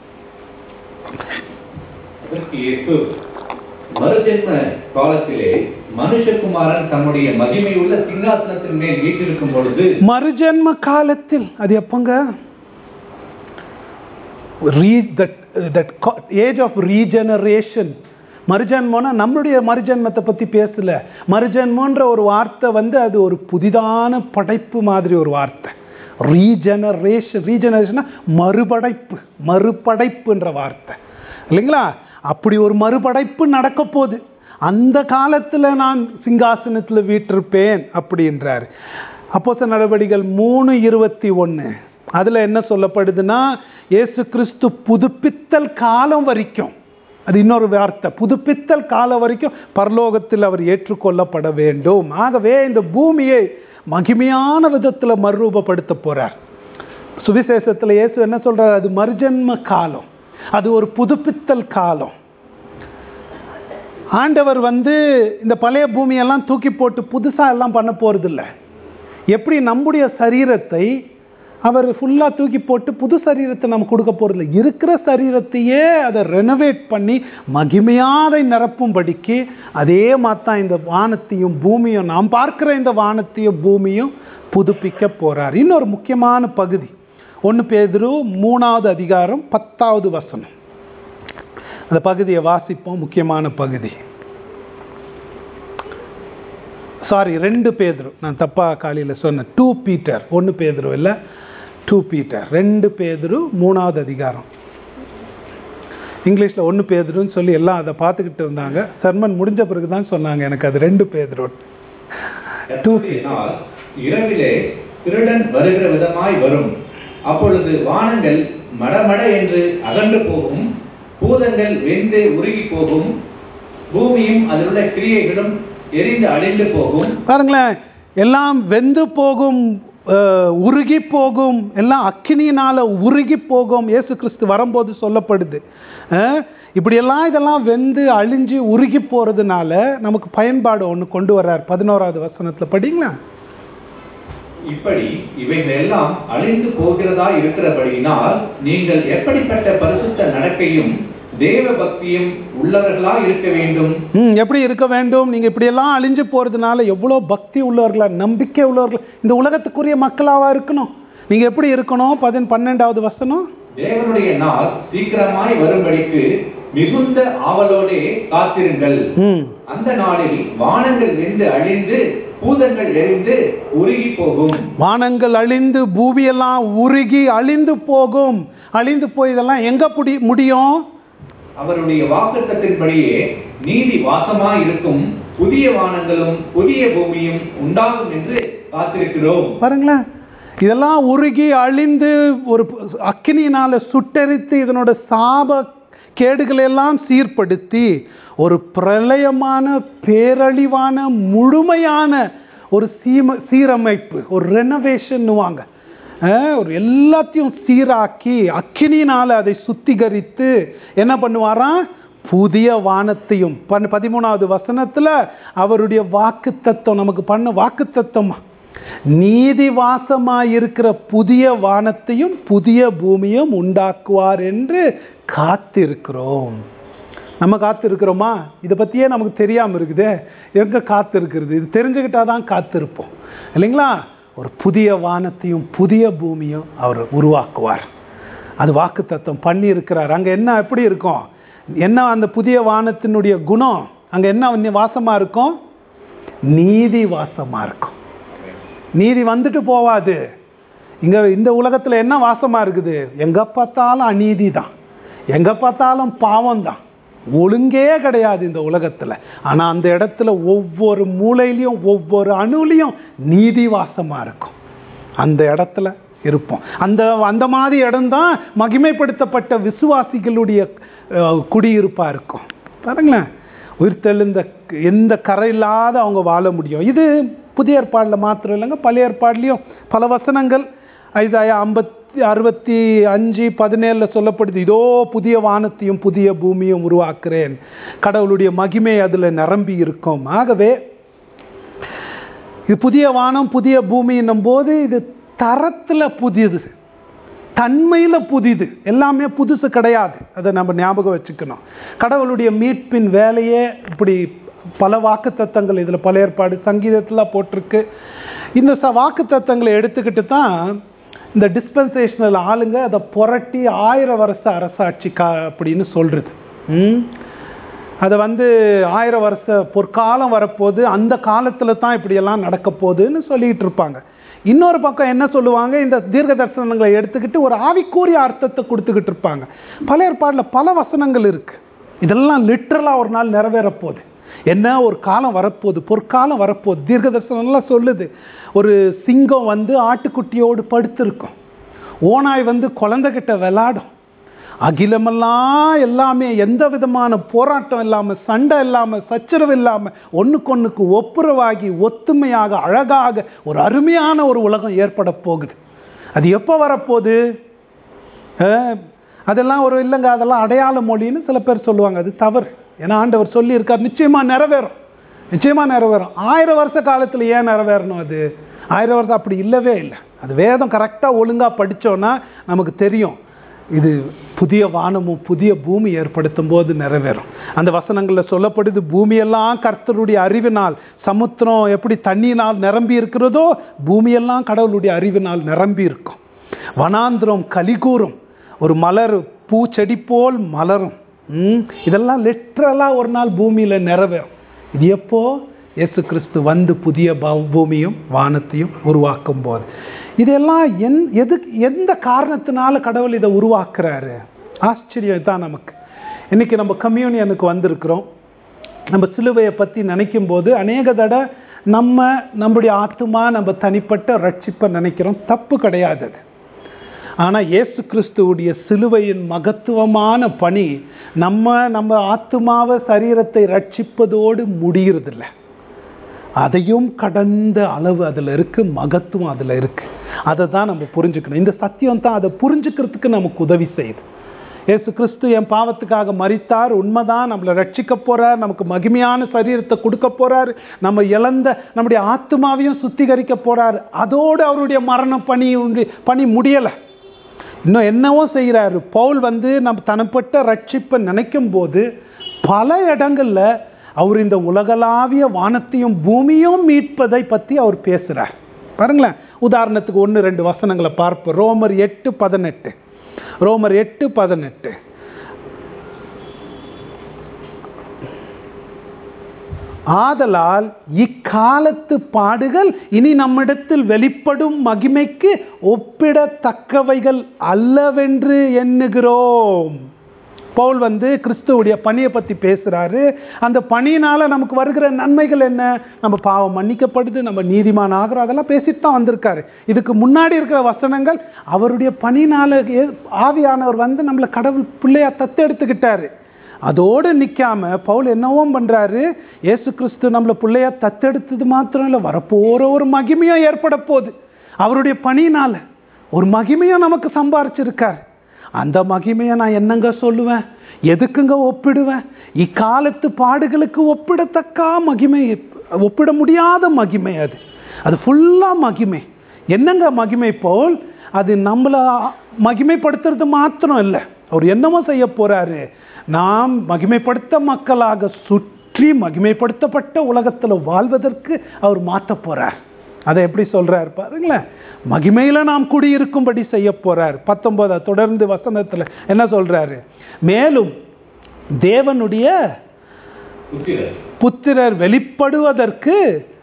அதற்கு இயேசு மறுஜென்ம காலத்திலே மனுஷகுமாரன் தம்முடைய மகிமையுள்ள சிங்காசனத்தின் மேல் வீற்றிருக்கும் பொழுது மறுஜென்ம காலத்தில் அது எப்பங்க re that that age of regeneration மறுஜன்மம்னா நம்மளுடைய மறுஜன்மத்தை பற்றி பேசல மறுஜன்மன்ற ஒரு வார்த்தை வந்து அது ஒரு புதிதான படைப்பு மாதிரி ஒரு வார்த்தை ரீஜெனரேஷன் ரீஜெனரேஷனா மறுபடைப்பு மறுபடைப்புன்ற வார்த்தை இல்லைங்களா அப்படி ஒரு மறுபடைப்பு நடக்க போகுது அந்த காலத்தில் நான் சிங்காசனத்தில் வீற்றிருப்பேன் அப்படின்றார் அப்போஸ்தல நடவடிக்கைகள் மூணு இருபத்தி ஒன்று அதில் என்ன சொல்லப்படுதுன்னா இயேசு கிறிஸ்து புதுப்பித்தல் காலம் வரைக்கும் அது இன்னொரு வார்த்தை புதுப்பித்தல் காலம் வரைக்கும் பரலோகத்தில் அவர் ஏற்றுக்கொள்ளப்பட வேண்டும் ஆகவே இந்த பூமியை மகிமையான விதத்தில் மறுரூபப்படுத்த போறார் சுவிசேஷத்தில் இயேசு என்ன சொல்றார் அது மறுஜன்ம காலம் அது ஒரு புதுப்பித்தல் காலம் ஆண்டவர் வந்து இந்த பழைய பூமியெல்லாம் தூக்கி போட்டு புதுசாக எல்லாம் பண்ண போகிறதில்ல எப்படி நம்முடைய சரீரத்தை அவர் ஃபுல்லாக தூக்கி போட்டு புது சரீரத்தை நம்ம கொடுக்க போகிறதில்ல இருக்கிற சரீரத்தையே அதை ரெனோவேட் பண்ணி மகிமையாதை நிரப்பும்படிக்கு அதே மாதிரி தான் இந்த வானத்தையும் பூமியும் நாம் பார்க்குற இந்த வானத்தையும் பூமியும் புதுப்பிக்க போகிறார் இன்னொரு முக்கியமான பகுதி ஒன்று பேதுரு மூணாவது அதிகாரம் பத்தாவது வசனம் அந்த பகுதியை வாசிப்போம் முக்கியமான பகுதி சாரி ரெண்டு பேதுரு நான் தப்பாக காலையில் சொன்னேன் டூ பீட்டர் ஒன்று பேதுரு இல்லை டூ பீட்டர் ரெண்டு பேதுரு மூணாவது அதிகாரம் இங்கிலீஷில் ஒன்று பேதுருன்னு சொல்லி எல்லாம் அதை பார்த்துக்கிட்டு இருந்தாங்க சர்மன் முடிஞ்ச பிறகு தான் சொன்னாங்க எனக்கு அது ரெண்டு பேதுரு கர்த்தருடைய நாள் இரவிலே திருடன் வருகிற விதமாய் வரும் அப்பொழுது வானங்கள் மடமட என்று அகன்று போகும் பூதங்கள் வெந்து உருகி போகும் பூமியும் அதிலுள்ள கிரியைகளும் எரிந்து அழிந்து போகும் பாருங்களேன் எல்லாம் வெந்து போகும் அஹ், உருகி போகும் எல்லாம் அக்கினியினால உருகி போகும் இயேசு கிறிஸ்து வரும்போது சொல்லப்படுது அஹ், இப்படியெல்லாம் இதெல்லாம் வெந்து அழிஞ்சு உருகி போகிறதுனால நமக்கு பயன்பாடு ஒன்று கொண்டு வர்றார் பதினோராவது வசனத்தில் படிங்களா இப்படி இவைகள் எல்லாம் அழிந்து போகிறதா இருக்கிறபடியினால் நீங்கள் எப்படிப்பட்ட பரிசுத்த நடக்கையும் தேவ பக்தியும் உள்ளவர்களா இருக்க வேண்டும் ம் எப்படி இருக்க வேண்டும் நீங்கள் இப்படியெல்லாம் அழிஞ்சு போகிறதுனால எவ்வளோ பக்தி உள்ளவர்களா நம்பிக்கை உள்ளவர்களா இந்த உலகத்துக்குரிய மக்களாவா இருக்கணும் நீங்கள் எப்படி இருக்கணும் பதின் பன்னெண்டாவது வசனம் தேவனுடைய நாள் சீக்கிரமாய் வரும்படிக்கு மிகுந்த ஆவலோடே காத்திருங்கள் ம் அந்த நாளில் வானங்கள் வெந்து அழிந்து பூதங்கள் எரிந்து உருகி போகும் வானங்கள் அழிந்து பூமியெல்லாம் உருகி அழிந்து போகும் அழிந்து போய் இதெல்லாம் எங்க புடி முடியும் அவருடைய வாக்குத்தத்தின்படியே நீதி வாசமாய் இருக்கும் புதிய வானங்களும் புதிய பூமியும் உண்டாகும் என்று காத்திருக்கிறோம் பாருங்களேன் இதெல்லாம் உருகி அழிந்து ஒரு அக்கினியினால சுட்டெரித்து இதனோட சாப கேடுகளை எல்லாம் சீர்படுத்தி ஒரு பிரளயமான பேரழிவான முழுமையான ஒரு சீம சீரமைப்பு ஒரு ரெனோவேஷன்னுவாங்க அஹ், ஒரு எல்லாத்தையும் சீராக்கி அக்கினியினால அதை சுத்திகரித்து என்ன பண்ணுவாராம் புதிய வானத்தையும் பன் பதிமூணாவது வசனத்துல அவருடைய வாக்குத்தத்தம் நமக்கு பண்ண வாக்குத்தத்தமா நீதி வாசமாய் இருக்கிற புதிய வானத்தையும் புதிய பூமியும் உண்டாக்குவார் என்று காத்திருக்கிறோம் நம்ம காத்திருக்கிறோமா இதை பற்றியே நமக்கு தெரியாமல் இருக்குதே எங்கே காத்திருக்கிறது இது தெரிஞ்சுக்கிட்டா தான் காத்திருப்போம் இல்லைங்களா ஒரு புதிய வானத்தையும் புதிய பூமியும் அவர் உருவாக்குவார் அது வாக்குத்தத்தம் பண்ணி இருக்கிறார் அங்கே என்ன எப்படி இருக்கும் என்ன அந்த புதிய வானத்தினுடைய குணம் அங்கே என்ன வாசமாக இருக்கும் நீதி வாசமாக இருக்கும் நீதி வந்துட்டு போவாது இங்கே இந்த உலகத்தில் என்ன வாசமாக இருக்குது எங்கே பார்த்தாலும் அநீதி தான் எங்கே பார்த்தாலும் பாவம் தான் ஒழுங்கே கிடையாது இந்த உலகத்தில் ஆனால் அந்த இடத்துல ஒவ்வொரு மூலையிலையும் ஒவ்வொரு அணுலையும் நீதி வாசமாக இருக்கும் அந்த இடத்துல இருப்போம் அந்த அந்த மாதிரி இடம்தான் மகிமைப்படுத்தப்பட்ட விசுவாசிகளுடைய அஹ், குடியிருப்பா இருக்கும் பாருங்களேன் உயிர்த்தெழுந்த எந்த கரை இல்லாத அவங்க வாழ முடியும் இது புதிய ஏற்பாடில் மாத்திரம் இல்லைங்க பழைய ஏற்பாடுலேயும் பல வசனங்கள் ஐசாயா ஐம்பத்தி அறுபத்தி அஞ்சு பதினேழில் சொல்லப்படுது இதோ புதிய வானத்தையும் புதிய பூமியும் உருவாக்குறேன் கடவுளுடைய மகிமை அதில் நிரம்பி இருக்கும் ஆகவே இது புதிய வானம் புதிய பூமின்னும் போது இது தரத்தில் புதியது தன்மையில் புதிது எல்லாமே புதுசு கிடையாது அதை நம்ம ஞாபகம் வச்சுக்கணும் கடவுளுடைய மீட்பின் வேலையே இப்படி பல வாக்குத்தத்தங்கள் இதில் பல ஏற்பாடு சங்கீதத்தில் போட்டிருக்கு இந்த ச வாக்குத்தத்தங்களை எடுத்துக்கிட்டு தான் இந்த டிஸ்பென்சேஷனல் ஆளுங்க அதை புரட்டி ஆயிரம் வருஷ அரசாட்சி கா அப்படின்னு சொல்கிறது ம் அதை வந்து ஆயிரம் வருஷ பொற்காலம் வரப்போகுது அந்த காலத்தில் தான் இப்படியெல்லாம் நடக்க போகுதுன்னு சொல்லிக்கிட்டு இருப்பாங்க இன்னொரு பக்கம் என்ன சொல்லுவாங்க இந்த தீர்க்க தரிசனங்களை எடுத்துக்கிட்டு ஒரு ஆவிக்கூறிய அர்த்தத்தை கொடுத்துக்கிட்டு இருப்பாங்க பல ஏற்பாடில் பல வசனங்கள் இருக்குது இதெல்லாம் லிட்ரலாக ஒரு நாள் நிறைவேற போகுது என்ன ஒரு காலம் வரப்போகுது பொற்காலம் வரப்போகுது தீர்க்க தரிசனம்லாம் சொல்லுது ஒரு சிங்கம் வந்து ஆட்டுக்குட்டியோடு படுத்திருக்கும் ஓனாய் வந்து குழந்தைகிட்ட விளாடும் அகிலமெல்லாம் எல்லாமே எந்த விதமான போராட்டம் இல்லாமல் சண்டை இல்லாமல் சச்சரவு இல்லாமல் ஒன்றுக்கொன்றுக்கு ஒப்புரவாகி ஒத்துமையாக அழகாக ஒரு அருமையான ஒரு உலகம் ஏற்பட போகுது அது எப்போ வரப்போகுது அஹ், அதெல்லாம் ஒரு இல்லைங்க அதெல்லாம் அடையாள மொழின்னு சில பேர் சொல்லுவாங்க அது தவறு ஏன்னா ஆண்டவர் சொல்லியிருக்கார் நிச்சயமாக நிறைவேறும் நிச்சயமாக நிறைவேறும் ஆயிரம் வருஷ காலத்தில் ஏன் நிறைவேறணும் அது ஆயிரம் வருஷம் அப்படி இல்லவே இல்லை அது வேதம் கரெக்டாக ஒழுங்காக படித்தோன்னா நமக்கு தெரியும் இது புதிய வானமும் புதிய பூமி ஏற்படுத்தும் போது நிறைவேறும் அந்த வசனங்களில் சொல்லப்படுது பூமியெல்லாம் கர்த்தருடைய அறிவினால் சமுத்திரம் எப்படி தண்ணியினால் நிரம்பி இருக்கிறதோ பூமியெல்லாம் கடவுளுடைய அறிவினால் நிரம்பி இருக்கும் வனாந்திரம் கலிகூரும் ஒரு மலர் பூச்செடி போல் மலரும் ம், இதெல்லாம் லிட்ரலாக ஒரு நாள் பூமியில் நிறைவேறும் இது எப்போ இயேசு கிறிஸ்து வந்து புதிய ப- பூமியும் வானத்தையும் உருவாக்கும் போது இதெல்லாம் என் எது எந்த காரணத்தினால கடவுள் இதை உருவாக்குறாரு ஆச்சரியம் தான் நமக்கு இன்னைக்கு நம்ம கம்யூனியனுக்கு வந்திருக்கிறோம் நம்ம சிலுவையை பற்றி நினைக்கும் போது அநேக தடவை நம்ம நம்முடைய ஆத்துமா நம்ம தனிப்பட்ட ரட்சிப்பை நினைக்கிறோம் தப்பு கிடையாது அது ஆனால் இயேசு கிறிஸ்துவுடைய சிலுவையின் மகத்துவமான பணி நம்ம நம்ம ஆத்துமாவை சரீரத்தை ரட்சிப்பதோடு முடிகிறதில்ல அதையும் கடந்த அளவு அதில் இருக்குது மகத்துவம் அதில் இருக்குது அதை தான் நம்ம புரிஞ்சுக்கணும் இந்த சத்தியம் தான் அதை புரிஞ்சுக்கிறதுக்கு நமக்கு உதவி செய்யுது இயேசு கிறிஸ்து என் பாவத்துக்காக மரித்தார் உண்மைதான் நம்மளை ரட்சிக்க போறார் நமக்கு மகிமையான சரீரத்தை கொடுக்க போறார் நம்ம இழந்த நம்முடைய ஆத்மாவையும் சுத்திகரிக்க போறார் அதோடு அவருடைய மரண பணி உண்டு- பணி முடியலை இன்னும் என்னவோ செய்கிறாரு பவுல் வந்து நம்ம தனிப்பட்ட ரட்சிப்பை நினைக்கும் போது பல இடங்கள்ல அவர் இந்த உலகளாவிய வானத்தையும் பூமியும் மீட்பதை பற்றி அவர் பேசுகிறார் பாருங்களேன் உதாரணத்துக்கு ஒன்று ரெண்டு வசனங்களை பார்ப்போம் ரோமர் எட்டு பதினெட்டு ரோமர் எட்டு பதினெட்டு ஆதலால் இக்காலத்து பாடுகள் இனி நம்மிடத்தில் வெளிப்படும் மகிமைக்கு ஒப்பிடத்தக்கவைகள் அல்லவென்று எண்ணுகிறோம் பவுல் வந்து கிறிஸ்துவுடைய பணியை பற்றி பேசுகிறாரு அந்த பணியினால் நமக்கு வருகிற நன்மைகள் என்ன நம்ம பாவம் மன்னிக்கப்படுது நம்ம நீதிமான் ஆகிறோம் அதெல்லாம் பேசிட்டு தான் வந்திருக்காரு இதுக்கு முன்னாடி இருக்கிற வசனங்கள் அவருடைய பணியினால் ஆவியானவர் வந்து நம்மளை கடவுள் பிள்ளையா தத்தெடுத்துக்கிட்டாரு அதோடு நிற்காம பவுல் என்னவும் பண்ணுறாரு இயேசு கிறிஸ்து நம்மளை பிள்ளையா தத்தெடுத்தது மாத்திரம் இல்லை வரப்போகிற ஒரு மகிமையும் ஏற்பட போகுது அவருடைய பணியினால் ஒரு மகிமையும் நமக்கு சம்பாரிச்சிருக்கார் அந்த மகிமையை நான் என்னங்க சொல்லுவேன் எதுக்குங்க ஒப்பிடுவேன் இக்காலத்து பாடுகளுக்கு ஒப்பிடத்தக்கா மகிமை ஒப்பிட முடியாத மகிமை அது அது ஃபுல்லாக மகிமை என்னங்க மகிமை போல் அது நம்மளை மகிமைப்படுத்துறது மாத்திரம் இல்லை அவர் என்னமோ செய்ய போறாரு நாம் மகிமைப்படுத்த மக்களாக சுற்றி மகிமைப்படுத்தப்பட்ட உலகத்தில் வாழ்வதற்கு அவர் மாற்ற போறார் அதை எப்படி சொல்றார் பாருங்களேன் மகிமையில நாம் குடியிருக்கும்படி செய்ய போறார் பத்தொன்பது தொடர்ந்து வசனத்தில் என்ன சொல்றாரு மேலும் தேவனுடைய புத்திரர் புத்திரர் வெளிப்படுவதற்கு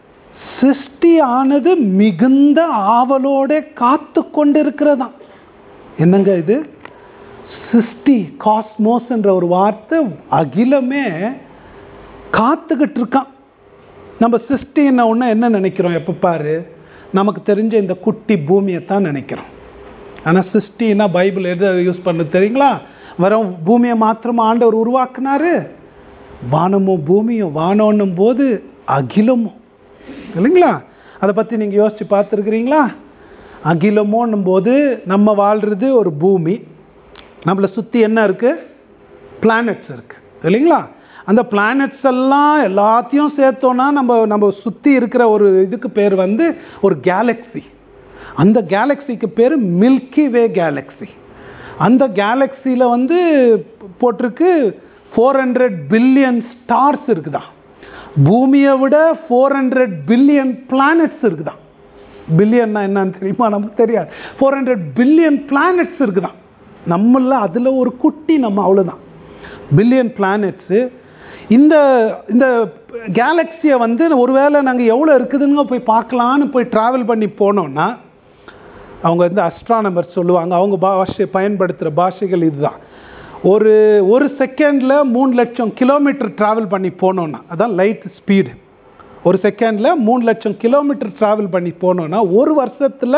சிருஷ்டியானது மிகுந்த ஆவலோட காத்து கொண்டிருக்கிறதாம் என்னங்க இது சிருஷ்டி காஸ்மோஸ்ன்ற ஒரு வார்த்தை அகிலமே காத்துக்கிட்டு இருக்கான் நம்ம சிருஷ்டின்ன ஒன்று என்ன நினைக்கிறோம் எப்போ பாரு நமக்கு தெரிஞ்ச இந்த குட்டி பூமியை தான் நினைக்கிறோம் ஆனால் சிருஷ்டின்னா பைபிள் எதை யூஸ் பண்ண தெரியுங்களா வரும் பூமியை மாத்திரமா ஆண்டவர் உருவாக்குனாரு வானமும் பூமியும் வானம்னும் போது அகிலமும் இல்லைங்களா அதை பற்றி நீங்கள் யோசித்து பார்த்துருக்குறீங்களா அகிலமோன்னும் போது நம்ம வாழ்கிறது ஒரு பூமி நம்மளை சுற்றி என்ன இருக்குது பிளானட்ஸ் இருக்குது இல்லைங்களா அந்த பிளானட்ஸ் எல்லாம் எல்லாத்தையும் சேர்த்தோன்னா நம்ம நம்ம சுற்றி இருக்கிற ஒரு இதுக்கு பேர் வந்து ஒரு கேலக்ஸி அந்த கேலக்ஸிக்கு பேர் மில்கி வே கேலக்ஸி அந்த கேலக்ஸியில் வந்து போட்டிருக்கு ஃபோர் ஹண்ட்ரட் பில்லியன் ஸ்டார்ஸ் இருக்குதா பூமியை விட ஃபோர் ஹண்ட்ரட் பில்லியன் பிளானட்ஸ் இருக்குதா பில்லியன்னா என்னன்னு தெரியுமா நமக்கு தெரியாது ஃபோர் ஹண்ட்ரட் பில்லியன் பிளானட்ஸ் இருக்குதான் நம்மள அதில் ஒரு குட்டி நம்ம அவ்வளோதான் பில்லியன் பிளானட்ஸு இந்த இந்த கேலக்ஸியை வந்து ஒருவேளை நாங்கள் எவ்வளோ இருக்குதுன்னு போய் பார்க்கலான்னு போய் ட்ராவல் பண்ணி போனோன்னா அவங்க வந்து அஸ்ட்ரானமர் சொல்லுவாங்க அவங்க பாஷை பயன்படுத்துகிற பாஷைகள் இதுதான் ஒரு ஒரு செகண்டில் மூணு லட்சம் கிலோமீட்டர் ட்ராவல் பண்ணி போனோன்னா அதான் லைட் ஸ்பீடு ஒரு செகண்டில் மூணு லட்சம் கிலோமீட்டர் ட்ராவல் பண்ணி போனோன்னா ஒரு வருஷத்தில்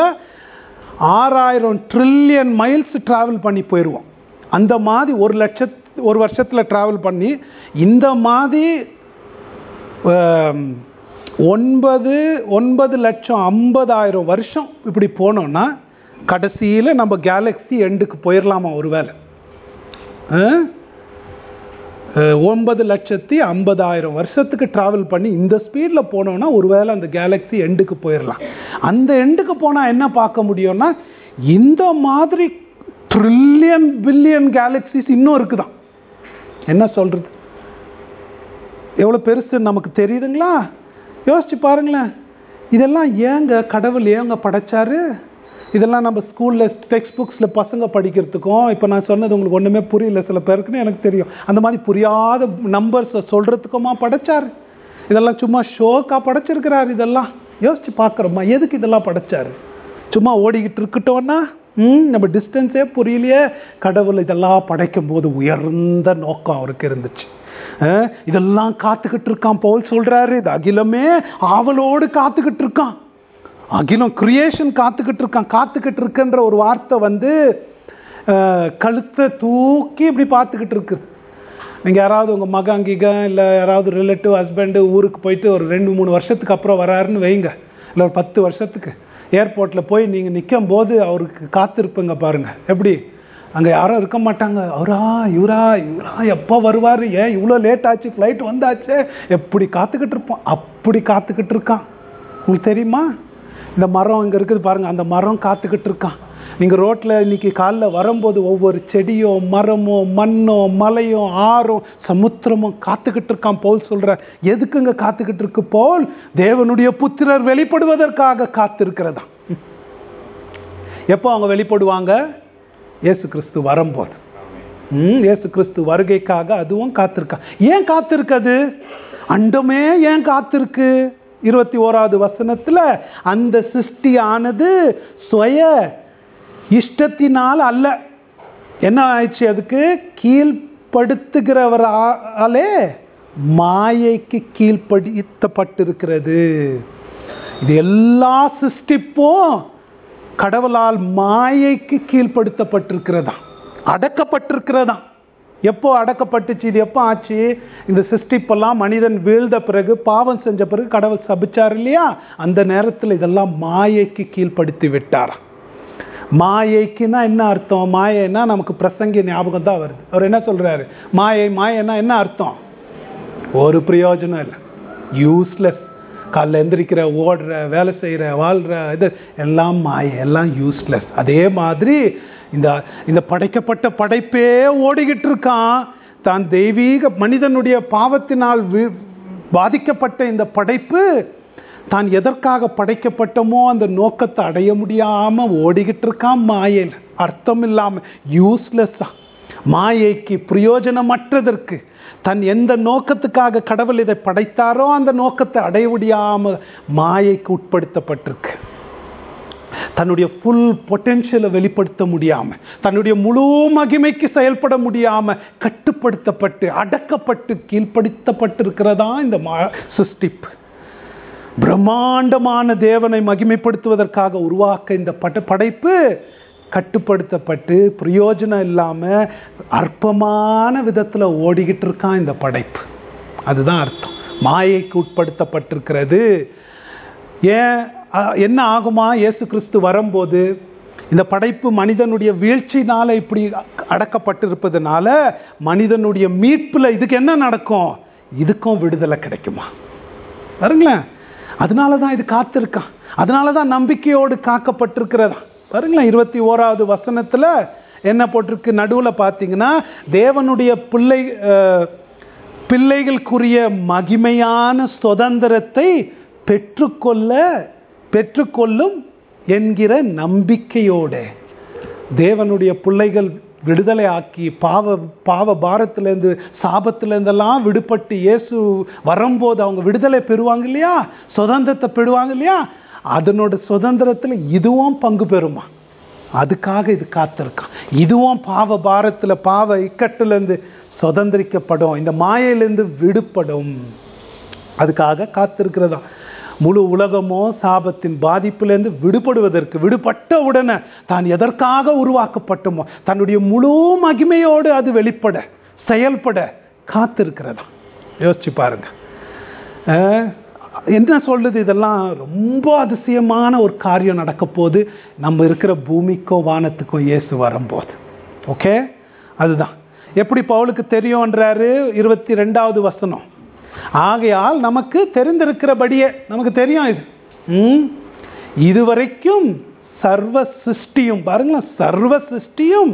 ஆறாயிரம் ட்ரில்லியன் மைல்ஸ் ட்ராவல் பண்ணி போயிடுவோம் அந்த மாதிரி ஒரு லட்சத் ஒரு வருஷத்தில் ட்ராவல் பண்ணி இந்த மாதிரி ஆம், ஒன்பது ஒன்பது லட்சம் ஐம்பதாயிரம் வருஷம் இப்படி போனோன்னா கடைசியில் நம்ம கேலக்ஸி எண்டுக்கு போயிடலாமா ஒருவேளை ஆ? அஹ், ஒன்பது லட்சத்தி ஐம்பதாயிரம் வருஷத்துக்கு ட்ராவல் பண்ணி இந்த ஸ்பீடில் போனோம்னா ஒருவேளை அந்த கேலக்ஸி எண்டுக்கு போயிடலாம் அந்த எண்டுக்கு போனால் என்ன பார்க்க முடியும்னா இந்த மாதிரி ட்ரில்லியன் பில்லியன் கேலக்சிஸ் இன்னும் இருக்குதான் என்ன சொல்கிறது எவ்வளோ பெருசுன்னு நமக்கு தெரியுதுங்களா யோசிச்சு பாருங்களேன் இதெல்லாம் ஏங்க கடவுள் ஏங்க படைச்சாரு இதெல்லாம் நம்ம ஸ்கூலில் டெக்ஸ்ட் புக்ஸில் பசங்க படிக்கிறதுக்கும் இப்போ நான் சொன்னது உங்களுக்கு ஒன்றுமே புரியல சில பேருக்குன்னு எனக்கு தெரியும் அந்த மாதிரி புரியாத நம்பர்ஸை சொல்கிறதுக்குமா படைச்சாரு இதெல்லாம் சும்மா ஷோக்காக படைச்சிருக்கிறாரு இதெல்லாம் யோசிச்சு பார்க்குறோமா எதுக்கு இதெல்லாம் படைச்சாரு சும்மா ஓடிக்கிட்டு இருக்கட்டோன்னா ம் நம்ம டிஸ்டன்ஸே புரியலையே கடவுள் இதெல்லாம் படைக்கும் போது உயர்ந்த நோக்கம் அவருக்கு இருந்துச்சு அஹ், இதெல்லாம் காத்துக்கிட்டு இருக்கான் பவுல் சொல்றாரு இது அகிலமே ஆவலோடு காத்துக்கிட்டு இருக்கான் அகிலம் கிரியேஷன் காத்துக்கிட்டு இருக்கான் காத்துக்கிட்டு இருக்குன்ற ஒரு வார்த்தை வந்து அஹ், கழுத்தை தூக்கி இப்படி பார்த்துக்கிட்டு இருக்கு நீங்கள் யாராவது உங்கள் மகன் கிகன் இல்லை யாராவது ரிலேட்டிவ் ஹஸ்பண்டு ஊருக்கு போயிட்டு ஒரு ரெண்டு மூணு வருஷத்துக்கு அப்புறம் வராருன்னு வைங்க இல்லை ஒரு பத்து வருஷத்துக்கு ஏர்போர்ட்டில் போய் நீங்கள் நிற்கும் போது அவருக்கு காத்திருப்பீங்க பாருங்கள் எப்படி அங்கே யாரும் இருக்க மாட்டாங்க அவரா இவரா இவரா எப்போ வருவார் ஏன் இவ்வளோ லேட் ஆச்சு ஃப்ளைட் வந்தாச்சே எப்படி காத்துக்கிட்டு இருப்போம் அப்படி காத்துக்கிட்டு இருக்கான் உங்களுக்கு தெரியுமா இந்த மரம் இங்கே இருக்குது பாருங்கள் அந்த மரம் காத்துக்கிட்டு இருக்கான் நீங்கள் ரோட்டில் இன்னைக்கு காலைல வரும்போது ஒவ்வொரு செடியோ மரமோ மண்ணோ மலையோ ஆறோ சமுத்திரமும் காத்துக்கிட்டு இருக்கான் பவுல் சொல்ற எதுக்குங்க காத்துக்கிட்டு இருக்கு போல் தேவனுடைய புத்திரர் வெளிப்படுவதற்காக காத்திருக்கிறதா எப்போ அவங்க வெளிப்படுவாங்க இயேசு கிறிஸ்து வரும்போது ம் இயேசு கிறிஸ்து வருகைக்காக அதுவும் காத்திருக்கா ஏன் காத்திருக்குது அண்டமே ஏன் காத்திருக்கு இருபத்தி ஓராவது வசனத்துல அந்த சிருஷ்டியானது சுய இஷ்டத்தினால் அல்ல என்ன ஆயிடுச்சு அதுக்கு கீழ் கீழ்ப்படுத்துகிறவராலே மாயைக்கு கீழ்ப்படுத்தப்பட்டிருக்கிறது இது எல்லா சிருஷ்டிப்பும் கடவுளால் மாயைக்கு கீழ்ப்படுத்தப்பட்டிருக்கிறதா அடக்கப்பட்டிருக்கிறதா எப்போ அடக்கப்பட்டுச்சு இது எப்போ ஆச்சு இந்த சிருஷ்டிப்பெல்லாம் மனிதன் வீழ்ந்த பிறகு பாவம் செஞ்ச பிறகு கடவுள் சபிச்சார் இல்லையா அந்த நேரத்தில் இதெல்லாம் மாயைக்கு கீழ்ப்படுத்தி விட்டாராம் மாயைக்குன்னா என்ன அர்த்தம் மாயைன்னா நமக்கு பிரசங்கி ஞாபகம் தான் வருது அவர் என்ன சொல்றாரு மாயை மாயைன்னா என்ன அர்த்தம் ஒரு பிரயோஜனம் இல்லை யூஸ்லெஸ் காலைல எந்திரிக்கிற ஓடுற வேலை செய்கிற வாழ்கிற இது எல்லாம் மாயை எல்லாம் யூஸ்லெஸ் அதே மாதிரி இந்த இந்த படைக்கப்பட்ட படைப்பே ஓடிக்கிட்டு இருக்கான் தான் தெய்வீக மனிதனுடைய பாவத்தினால் வி- பாதிக்கப்பட்ட இந்த படைப்பு தான் எதற்காக படைக்கப்பட்டமோ அந்த நோக்கத்தை அடைய முடியாம ஓடிக்கிட்டு இருக்கான் மாயையில் அர்த்தம் இல்லாம யூஸ்லெஸ்ஸா மாயைக்கு பிரயோஜனமற்றதற்கு தன் எந்த நோக்கத்துக்காக கடவுள் இதை படைத்தாரோ அந்த நோக்கத்தை அடைய முடியாம மாயைக்கு உட்படுத்தப்பட்டிருக்கு தன்னுடைய ஃபுல் பொட்டென்ஷியலை வெளிப்படுத்த முடியாம தன்னுடைய முழு மகிமைக்கு செயல்பட முடியாம கட்டுப்படுத்தப்பட்டு அடக்கப்பட்டு கீழ்ப்படுத்தப்பட்டிருக்கிறதா இந்த மா சிருஷ்டிப்பு பிரம்மாண்டமான தேவனை மகிமைப்படுத்துவதற்காக உருவாக்க இந்த பட படைப்பு கட்டுப்படுத்தப்பட்டு பிரயோஜனம் இல்லாமல் அற்பமான விதத்தில் ஓடிக்கிட்டு இருக்கான் இந்த படைப்பு அதுதான் அர்த்தம் மாயைக்கு உட்படுத்தப்பட்டிருக்கிறது ஏன் அ- என்ன ஆகுமா இயேசு கிறிஸ்து வரும்போது இந்த படைப்பு மனிதனுடைய வீழ்ச்சினால இப்படி அடக்கப்பட்டிருப்பதனால மனிதனுடைய மீட்புல இதுக்கு என்ன நடக்கும் இதுக்கும் விடுதலை கிடைக்குமா பாருங்களேன் அதனால தான் இது காத்திருக்கான் அதனால தான் நம்பிக்கையோடு காக்கப்பட்டிருக்கிறதா பாருங்களேன் இருபத்தி ஓராவது வசனத்தில் என்ன போட்டிருக்கு நடுவில் பார்த்தீங்கன்னா தேவனுடைய பிள்ளை அஹ், பிள்ளைகளுக்குரிய மகிமையான சுதந்திரத்தை பெற்றுக்கொள்ள பெற்றுக்கொள்ளும் என்கிற நம்பிக்கையோடு தேவனுடைய பிள்ளைகள் விடுதலை ஆக்கி பாவ பாவ பாரத்திலேருந்து சாபத்திலேருந்தெல்லாம் விடுபட்டு இயேசு வரும்போது அவங்க விடுதலை பெறுவாங்க இல்லையா சுதந்திரத்தை பெறுவாங்க இல்லையா அதனோட சுதந்திரத்தில் இதுவும் பங்கு பெறுமா அதுக்காக இது காத்திருக்கான் இதுவும் பாவ பாரத்தில் பாவ இக்கட்டிலேருந்து சுதந்திரிக்கப்படும் இந்த மாயையிலேருந்து விடுபடும் அதுக்காக காத்திருக்கிறதா முழு உலகமோ சாபத்தின் பாதிப்பிலிருந்து விடுபடுவதற்கு விடுபட்ட உடனே தான் எதற்காக உருவாக்கப்பட்டோமோ தன்னுடைய முழு மகிமையோடு அது வெளிப்பட செயல்பட காத்திருக்கிறதா யோசிச்சு பாருங்க அஹ், என்ன சொல்லுது இதெல்லாம் ரொம்ப அதிசயமான ஒரு காரியம் நடக்க போது நம்ம இருக்கிற பூமிக்கோ வானத்துக்கோ இயேசு வரும்போது ஓகே அதுதான் எப்படி பவுலுக்கு தெரியும்ன்றாரு இருபத்தி ரெண்டாவது வசனம் ஆகையால் நமக்கு தெரிந்திருக்கிறபடியே நமக்கு தெரியும் இது ம் இதுவரைக்கும் சர்வ சிருஷ்டியும் பாருங்களேன் சர்வ சிருஷ்டியும்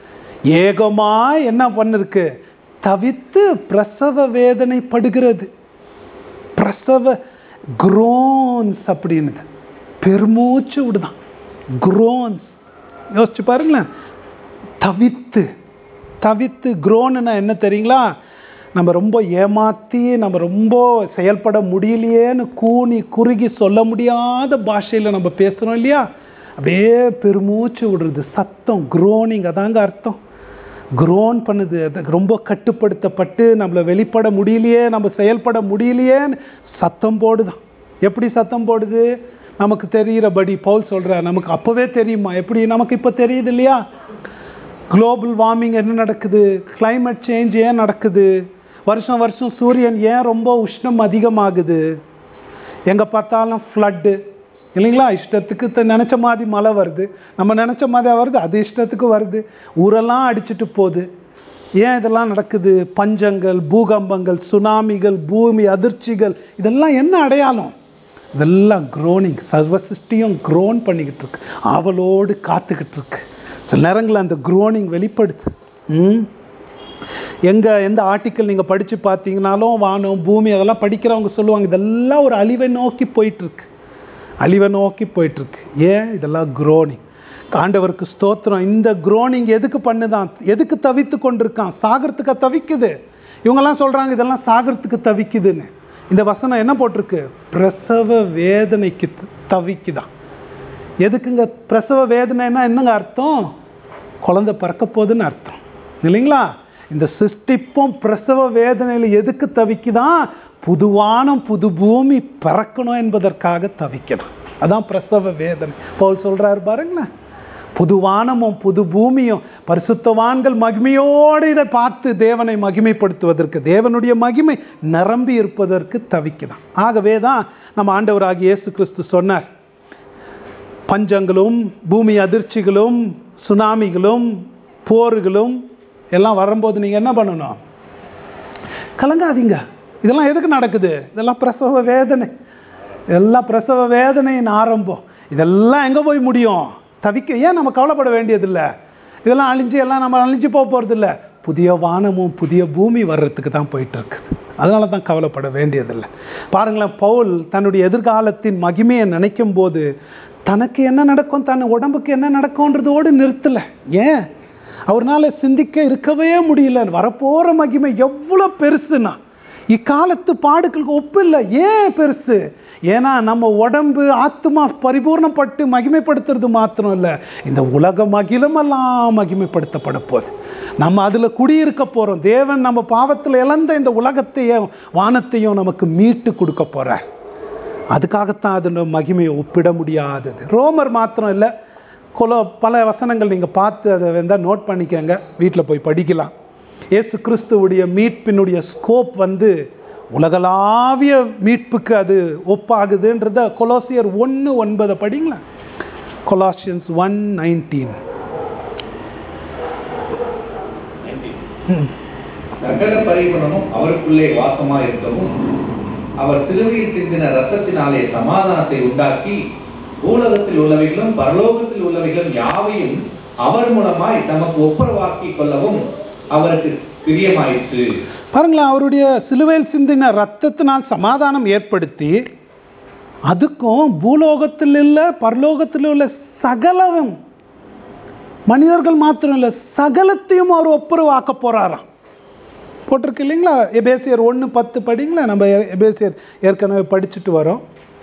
ஏகமாய் என்ன பண்ணிருக்கு தவித்து பிரசவ வேதனைப்படுகிறது பிரசவ குரோன்ஸ் அப்படின்னுது பெருமூச்சு விடுதான் குரோன்ஸ் யோசிச்சு பாருங்களேன் தவித்து தவித்து குரோன்னா என்ன தெரியுங்களா நம்ம ரொம்ப ஏமாத்தி நம்ம ரொம்ப செயல்பட முடியலையேன்னு கூனி குறுகி சொல்ல முடியாத பாஷையில் நம்ம பேசுகிறோம் இல்லையா அப்படியே பெருமூச்சு விடுறது சத்தம் குரோனிங் அதாங்க அர்த்தம் குரோன் பண்ணுது அது ரொம்ப கட்டுப்படுத்தப்பட்டு நம்மளை வெளிப்பட முடியலையே நம்ம செயல்பட முடியலையேன்னு சத்தம் போடுதான் எப்படி சத்தம் போடுது நமக்கு தெரிகிறபடி பவுல் சொல்கிறார் நமக்கு அப்போவே தெரியுமா எப்படி நமக்கு இப்போ தெரியுது இல்லையா குளோபல் வார்மிங் என்ன நடக்குது climate சேஞ்ச் ஏன் நடக்குது வருஷம் வருஷம் சூரியன் ஏன் ரொம்ப உஷ்ணம் அதிகமாகுது எங்கே பார்த்தாலும் ஃப்ளட்டு இல்லைங்களா இஷ்டத்துக்கு த- நினைச்ச மாதிரி மழை வருது நம்ம நினைச்ச மாதிரி வருது அது இஷ்டத்துக்கு வருது ஊரெல்லாம் அடிச்சிட்டு போகுது ஏன் இதெல்லாம் நடக்குது பஞ்சங்கள் பூகம்பங்கள் சுனாமிகள் பூமி அதிர்ச்சிகள் இதெல்லாம் என்ன அடையாளம் இதெல்லாம் குரோனிங் சர்வ சிருஷ்டியும் குரோன் பண்ணிக்கிட்டு இருக்கு ஆவலோடு காத்துக்கிட்டு இருக்கு சில நேரங்களில் அந்த குரோனிங் வெளிப்படுது ம் எங்க எந்த ஆர்டிக்கல் நீங்க படிச்சு பார்த்தீங்கனாலும் வானம் பூமி அதெல்லாம் படிக்கிறவங்க சொல்லுவாங்க இதெல்லாம் ஒரு அழிவை நோக்கி போயிட்டு இருக்கு அழிவை நோக்கி போயிட்டு இருக்கு ஏன் இதெல்லாம் குரோனிங் ஆண்டவருக்கு ஸ்தோத்திரம் இந்த குரோனிங் எதுக்கு பண்ணுதான் எதுக்கு தவித்து கொண்டிருக்கான் சாகரத்துக்கு தவிக்குது இவங்கெல்லாம் சொல்றாங்க இதெல்லாம் சாகரத்துக்கு தவிக்குதுன்னு இந்த வசனம் என்ன போட்டிருக்கு பிரசவ வேதனைக்கு த- தவிக்குதான் எதுக்குங்க பிரசவ வேதனைன்னா என்னங்க அர்த்தம் குழந்தை பிறக்க போகுதுன்னு அர்த்தம் இல்லைங்களா இந்த சிருஷ்டிப்பும் பிரசவ வேதனையில் எதுக்கு தவிக்குதான் புதுவானம் புது பூமி பிறக்கணும் என்பதற்காக தவிக்கணும் அதான் பிரசவ வேதனை பவுல் சொல்றாரு பாருங்களேன் புது வானமும் புது பூமியும் பரிசுத்தவான்கள் மகிமையோடு இதை பார்த்து தேவனை மகிமைப்படுத்துவதற்கு தேவனுடைய மகிமை நிரம்பி இருப்பதற்கு தவிக்கலாம் ஆகவே தான் நம்ம ஆண்டவராகிய இயேசு கிறிஸ்து சொன்னார் பஞ்சங்களும் பூமி அதிர்ச்சிகளும் சுனாமிகளும் போர்களும் எல்லாம் வரும்போது நீங்கள் என்ன பண்ணணும் கலங்காதீங்க இதெல்லாம் எதுக்கு நடக்குது இதெல்லாம் பிரசவ வேதனை இதெல்லாம் பிரசவ வேதனையின் ஆரம்பம் இதெல்லாம் எங்கே போய் முடியும் தவிக்க ஏன் நம்ம கவலைப்பட வேண்டியதில்லை இதெல்லாம் அழிஞ்சு எல்லாம் நம்ம அழிஞ்சு போக போகிறதில்ல புதிய வானமும் புதிய பூமி வர்றதுக்கு தான் போயிட்டு இருக்குது அதனால தான் கவலைப்பட வேண்டியதில்லை பாருங்களேன் பவுல் தன்னுடைய எதிர்காலத்தின் மகிமையை நினைக்கும் போது தனக்கு என்ன நடக்கும் தன் உடம்புக்கு என்ன நடக்கும்ன்றதோடு நிறுத்தலை ஏன் அவர்னால சிந்திக்க இருக்கவே முடியல வரப்போகிற மகிமை எவ்வளோ பெருசுன்னா இக்காலத்து பாடுகளுக்கு ஒப்பு இல்லை ஏன் பெருசு ஏன்னா நம்ம உடம்பு ஆத்மா பரிபூர்ணப்பட்டு மகிமைப்படுத்துறது மாத்திரம் இல்லை இந்த உலக மகிழமெல்லாம் மகிமைப்படுத்தப்பட போகுது நம்ம அதில் குடியிருக்க போகிறோம் தேவன் நம்ம பாவத்தில் இழந்த இந்த உலகத்தையும் வானத்தையும் நமக்கு மீட்டு கொடுக்க போகிறார் அதுக்காகத்தான் அதோட மகிமையை ஒப்பிட முடியாதது ரோமர் மாத்திரம் இல்லை கொலோ பல வசனங்கள் நீங்கள் பார்த்து அதை வேண்டாம் நோட் பண்ணிக்கோங்க வீட்டில் போய் படிக்கலாம் இயேசு கிறிஸ்துவுடைய மீட்பினுடைய ஸ்கோப் வந்து உலகளாவிய மீட்புக்கு அது ஒப்பாகுதுன்றத கொலோசியர் ஒன்று ஒன்பதை படிங்களா கொலாசியன்ஸ் ஒன் நைன்டீன் சகல பரிகுணமும் அவருக்குள்ளே வாசமா இருக்கவும் அவர் சிலுவையில் சிந்தின ரத்தத்தினாலே சமாதானத்தை உண்டாக்கி பூலோகத்தில் உள்ளவைகளும் பரலோகத்தில் உள்ளவைகளும் யாவையும் அவர் மூலமாய் தமக்கு ஒப்புரவாக்கி கொள்ளவும் அவருக்கு பிரியமாயிற்று பாருங்களேன் அவருடைய சிலுவையில் சிந்தின ரத்தத்தினால் சமாதானம் ஏற்படுத்தி அதுக்கும் பூலோகத்தில் இல்லை பரலோகத்தில் உள்ள சகலவும் மனிதர்கள் மாத்திரம் இல்லை சகலத்தையும் அவர் ஒப்புரவாக்க போறாராம் போட்டிருக்கு இல்லைங்களா எபேசியர் ஒன்று பத்து படிங்களா நம்ம எ- எபேசியர் ஏற்கனவே படிச்சுட்டு வரோம்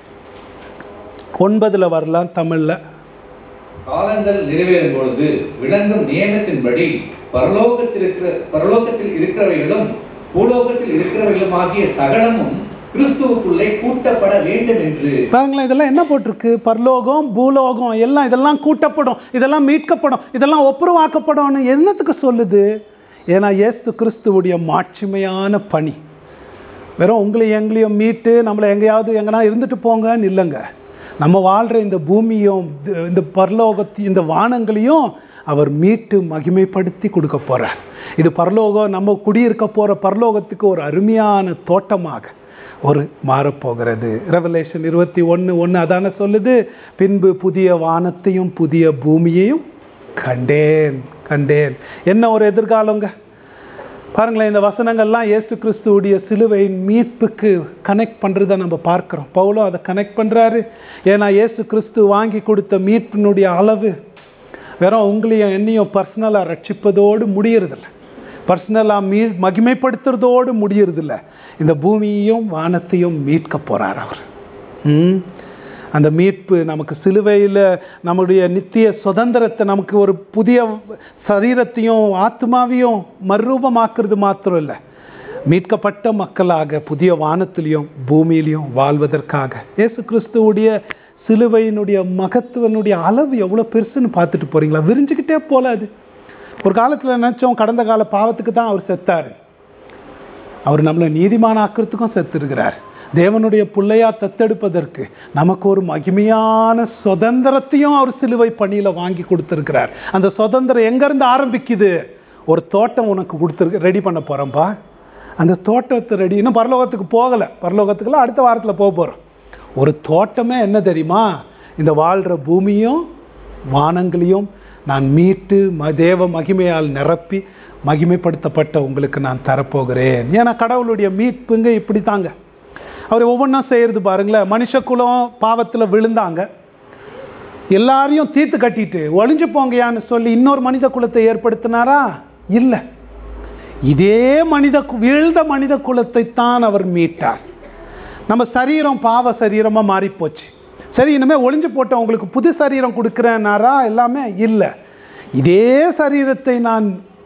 ஒன்பதில் வரலாம் தமிழில் காலங்கள் நிறைவேறும் பொழுது விளங்கும் நியமத்தின்படி பரலோகத்தில் இருக்கிற பரலோகத்தில் இருக்கிறவைகளும் பூலோகத்தில் இருக்கிறவைகளும் ஆகிய சகலமும் கிறிஸ்துவுக்குள்ளே கூட்டப்பட வேண்டும் என்று பாருங்களேன் இதெல்லாம் என்ன போட்டிருக்கு பரலோகம் பூலோகம் எல்லாம் இதெல்லாம் கூட்டப்படும் இதெல்லாம் மீட்கப்படும் இதெல்லாம் ஒப்புரவாக்கப்படும்னு என்னத்துக்கு சொல்லுது ஏன்னா ஏஸ்து கிறிஸ்துவுடைய மாட்சிமையான பணி வெறும் உங்களையும் எங்களையும் மீட்டு நம்மளை எங்கேயாவது எங்கன்னா இருந்துட்டு போங்கன்னு இல்லைங்க நம்ம வாழ்கிற இந்த பூமியும் தி- இந்த பரலோகத்தையும் இந்த வானங்களையும் அவர் மீட்டு மகிமைப்படுத்தி கொடுக்க போகிறார் இது பரலோகம் நம்ம குடியிருக்க போகிற பரலோகத்துக்கு ஒரு அருமையான தோட்டமாக ஒரு மாறப்போகிறது ரெவலேஷன் இருபத்தி ஒன்று ஒன்று அதான சொல்லுது பின்பு புதிய வானத்தையும் புதிய பூமியையும் கண்டேன் கண்டேன் என்ன ஒரு எதிர்காலங்க பாருங்களேன் இந்த வசனங்கள்லாம் இயேசு கிறிஸ்துவுடைய சிலுவையின் மீட்புக்கு கனெக்ட் பண்ணுறதை நம்ம பார்க்குறோம் பவுலும் அதை கனெக்ட் பண்ணுறாரு ஏன்னா இயேசு கிறிஸ்து வாங்கி கொடுத்த மீட்பினுடைய அளவு வெறும் உங்களையும் என்னையும் பர்சனலாக ரட்சிப்பதோடு முடியறதில்ல பர்சனலாக மீ மகிமைப்படுத்துறதோடு முடியறதில்ல இந்த பூமியையும் வானத்தையும் மீட்க போகிறார் அவர் ம். அந்த மீட்பு நமக்கு சிலுவையில் நம்முடைய நித்திய சுதந்திரத்தை நமக்கு ஒரு புதிய சரீரத்தையும் ஆத்மாவையும் மறுரூபமாக்குறது மாத்திரம் இல்லை மீட்கப்பட்ட மக்களாக புதிய வானத்திலையும் பூமியிலையும் வாழ்வதற்காக இயேசு கிறிஸ்துவுடைய சிலுவையினுடைய மகத்துவனுடைய அளவு எவ்வளோ பெருசுன்னு பார்த்துட்டு போறீங்களா விரிஞ்சுக்கிட்டே போல அது ஒரு காலத்தில் நினச்சோம் கடந்த கால பாவத்துக்கு தான் அவர் செத்தார் அவர் நம்மளை நீதிமானாக்கிறதுக்கும் செத்துருக்கிறார் தேவனுடைய பிள்ளையா தத்தெடுப்பதற்கு நமக்கு ஒரு மகிமையான சுதந்திரத்தையும் அவர் சிலுவை பணியில் வாங்கி கொடுத்துருக்கிறார் அந்த சுதந்திரம் எங்கேருந்து ஆரம்பிக்குது ஒரு தோட்டம் உனக்கு கொடுத்துருக்கு ரெடி பண்ண போகிறோம்ப்பா அந்த தோட்டத்தை ரெடி இன்னும் பரலோகத்துக்கு போகலை பரலோகத்துக்குலாம் அடுத்த வாரத்தில் போக போகிறோம் ஒரு தோட்டமே என்ன தெரியுமா இந்த வாழ்கிற பூமியும் வானங்களையும் நான் மீட்டு ம தேவ மகிமையால் நிரப்பி மகிமைப்படுத்தப்பட்ட உங்களுக்கு நான் தரப்போகிறேன் ஏன்னா கடவுளுடைய மீட்புங்க இப்படி தாங்க அவர் ஒவ்வொன்றா செய்கிறது பாருங்களேன் மனுஷக்குலம் பாவத்தில் விழுந்தாங்க எல்லாரையும் தீர்த்து கட்டிட்டு ஒளிஞ்சு போங்கயான்னு சொல்லி இன்னொரு மனித குலத்தை ஏற்படுத்தினாரா இல்லை இதே மனித கு- வீழ்ந்த மனித குலத்தை தான் அவர் மீட்டார் நம்ம சரீரம் பாவ சரீரமாக மாறிப்போச்சு சரி இனிமேல் ஒளிஞ்சு போட்ட உங்களுக்கு புது சரீரம் கொடுக்குறேனாரா எல்லாமே இல்லை இதே சரீரத்தை நான்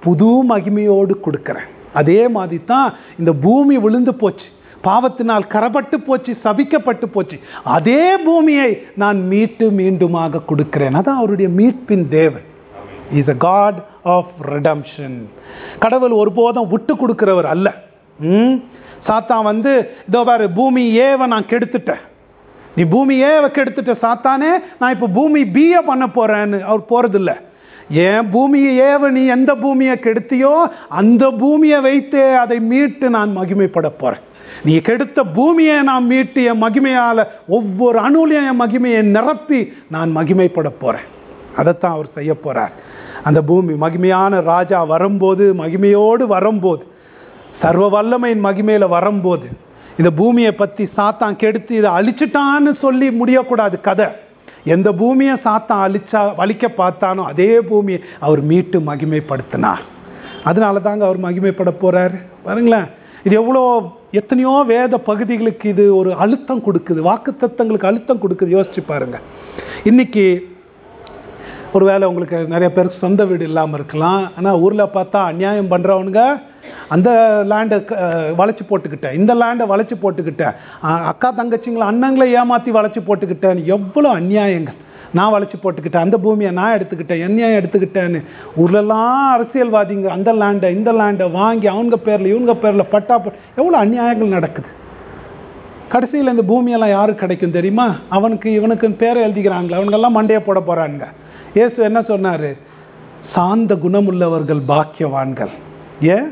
புது மகிமையோடு கொடுக்குறேன் அதே மாதிரி தான் இந்த பூமி விழுந்து போச்சு பாவத்தினால் கரப்பட்டு போச்சு சபிக்கப்பட்டு போச்சு அதே பூமியை நான் மீட்டு மீண்டுமாக கொடுக்கிறேன் அதான் அவருடைய மீட்பின் தேவன் is a God of redemption கடவுள் ஒருபோதும் விட்டு கொடுக்கிறவர் அல்ல ம்? சாத்தான் வந்து இதோ பாரு பூமி ஏவை நான் கெடுத்துட்டேன் நீ பூமி ஏவை கெடுத்துட்ட சாத்தானே நான் இப்போ பூமி பிஏ பண்ண போறேன்னு அவர் போறதில்ல ஏன் பூமியை ஏவ நீ எந்த பூமியை கெடுத்தியோ அந்த பூமியை வைத்தே அதை மீட்டு நான் மகிமைப்பட போறேன் நீ கெடுத்த பூமியை நான் மீட்டு என் மகிமையால ஒவ்வொரு அணுலையும் என் மகிமையை நிரப்பி நான் மகிமைப்பட போறேன் அதைத்தான் அவர் செய்ய போறார் அந்த பூமி மகிமையான ராஜா வரும்போது மகிமையோடு வரும்போது சர்வ வல்லமையின் மகிமையில வரும்போது இந்த பூமியை பத்தி சாத்தான் கெடுத்து இதை அழிச்சிட்டான்னு சொல்லி முடியக்கூடாது கதை எந்த பூமியை சாத்தான் அழிச்சா அழிக்க பார்த்தானோ அதே பூமியை அவர் மீட்டு மகிமைப்படுத்தினார் அதனால தாங்க அவர் மகிமைப்பட போறாரு பாருங்களேன் இது எவ்வளோ எத்தனையோ வேத பகுதிகளுக்கு இது ஒரு அழுத்தம் கொடுக்குது வாக்குத்தத்தங்களுக்கு அழுத்தம் கொடுக்குது யோசிச்சு பாருங்க இன்னைக்கு ஒருவேளை உங்களுக்கு நிறைய பேருக்கு சொந்த வீடு இல்லாமல் இருக்கலாம் ஆனால் ஊரில் பார்த்தா அநியாயம் பண்ணுறவனுங்க அந்த லேண்டை வளைச்சி போட்டுக்கிட்டேன் இந்த லேண்டை வளைச்சி போட்டுக்கிட்டேன் அ- அக்கா தங்கச்சிங்களை அண்ணங்களை ஏமாற்றி வளைச்சி போட்டுக்கிட்டேன் எவ்வளோ அநியாயங்கள் நான் வளைச்சி போட்டுக்கிட்டேன் அந்த பூமியை நான் எடுத்துக்கிட்டேன் என்னையும் எடுத்துக்கிட்டேன்னு ஊர்லெல்லாம் அரசியல்வாதிங்க அந்த லேண்டை இந்த லேண்டை வாங்கி அவங்க பேரில் இவங்க பேரில் பட்டா போட்டு எவ்வளோ அநியாயங்கள் நடக்குது கடைசியில் இந்த பூமியெல்லாம் யாருக்கு கிடைக்கும் தெரியுமா அவனுக்கு இவனுக்கு பேரை எழுதிக்கிறாங்களே அவனுங்கெல்லாம் மண்டையை போட போறானுங்க இயேசு என்ன சொன்னாரு சாந்த குணமுள்ளவர்கள் பாக்கியவான்கள் ஏன்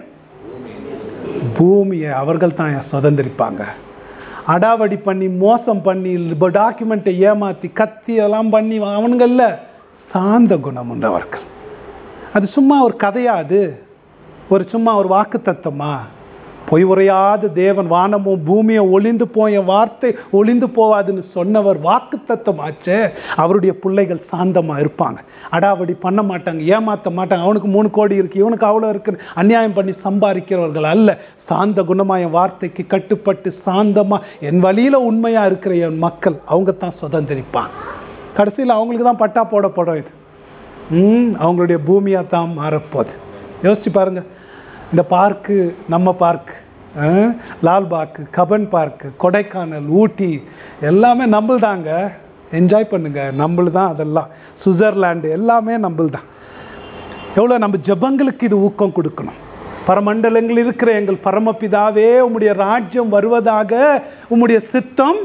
பூமியை அவர்கள் தான் சுதந்திரிப்பாங்க அடாவடி பண்ணி மோசம் பண்ணி டாக்குமெண்ட்டை ஏமாத்தி கத்தி எல்லாம் பண்ணி அவனுங்கள்ல சாந்த குணம் உள்ளவர்கள் அது சும்மா ஒரு கதையா அது ஒரு சும்மா ஒரு வாக்கு தத்தமா பொய் உரையாத தேவன் வானமும் பூமியும் ஒளிந்து போய வார்த்தை ஒளிந்து போவாதுன்னு சொன்னவர் வாக்கு தத்தமாச்சே அவருடைய பிள்ளைகள் சாந்தமா இருப்பாங்க அடாவடி பண்ண மாட்டாங்க ஏமாத்த மாட்டாங்க அவனுக்கு மூணு கோடி இருக்கு இவனுக்கு அவ்வளோ இருக்கு அநியாயம் பண்ணி சம்பாதிக்கிறவர்கள் அல்ல சாந்த குணமா என் வார்த்தைக்கு கட்டுப்பட்டு சாந்தமா என் வழியில உண்மையா இருக்கிற என் மக்கள் அவங்க தான் சுதந்திரிப்பாங்க கடைசியில் அவங்களுக்கு தான் பட்டா போடப்படும் இது ம் அவங்களுடைய பூமியாக தான் மாறப்போகுது யோசிச்சு பாருங்க இந்த பார்க்கு நம்ம park Lalbagh Cubbon park Kodaikanal Ooty எல்லாமே நம்மள்தாங்க என்ஜாய் பண்ணுங்க நம்மளு தான் அதெல்லாம் சுவிட்சர்லாண்டு எல்லாமே நம்மள் தான் எவ்வளோ நம்ம ஜெபங்களுக்கு இது ஊக்கம் கொடுக்கணும் பரமண்டலங்கள் இருக்கிற எங்கள் பரமபிதாவே உம்முடைய ராஜ்யம் வருவதாக உம்முடைய சித்தம்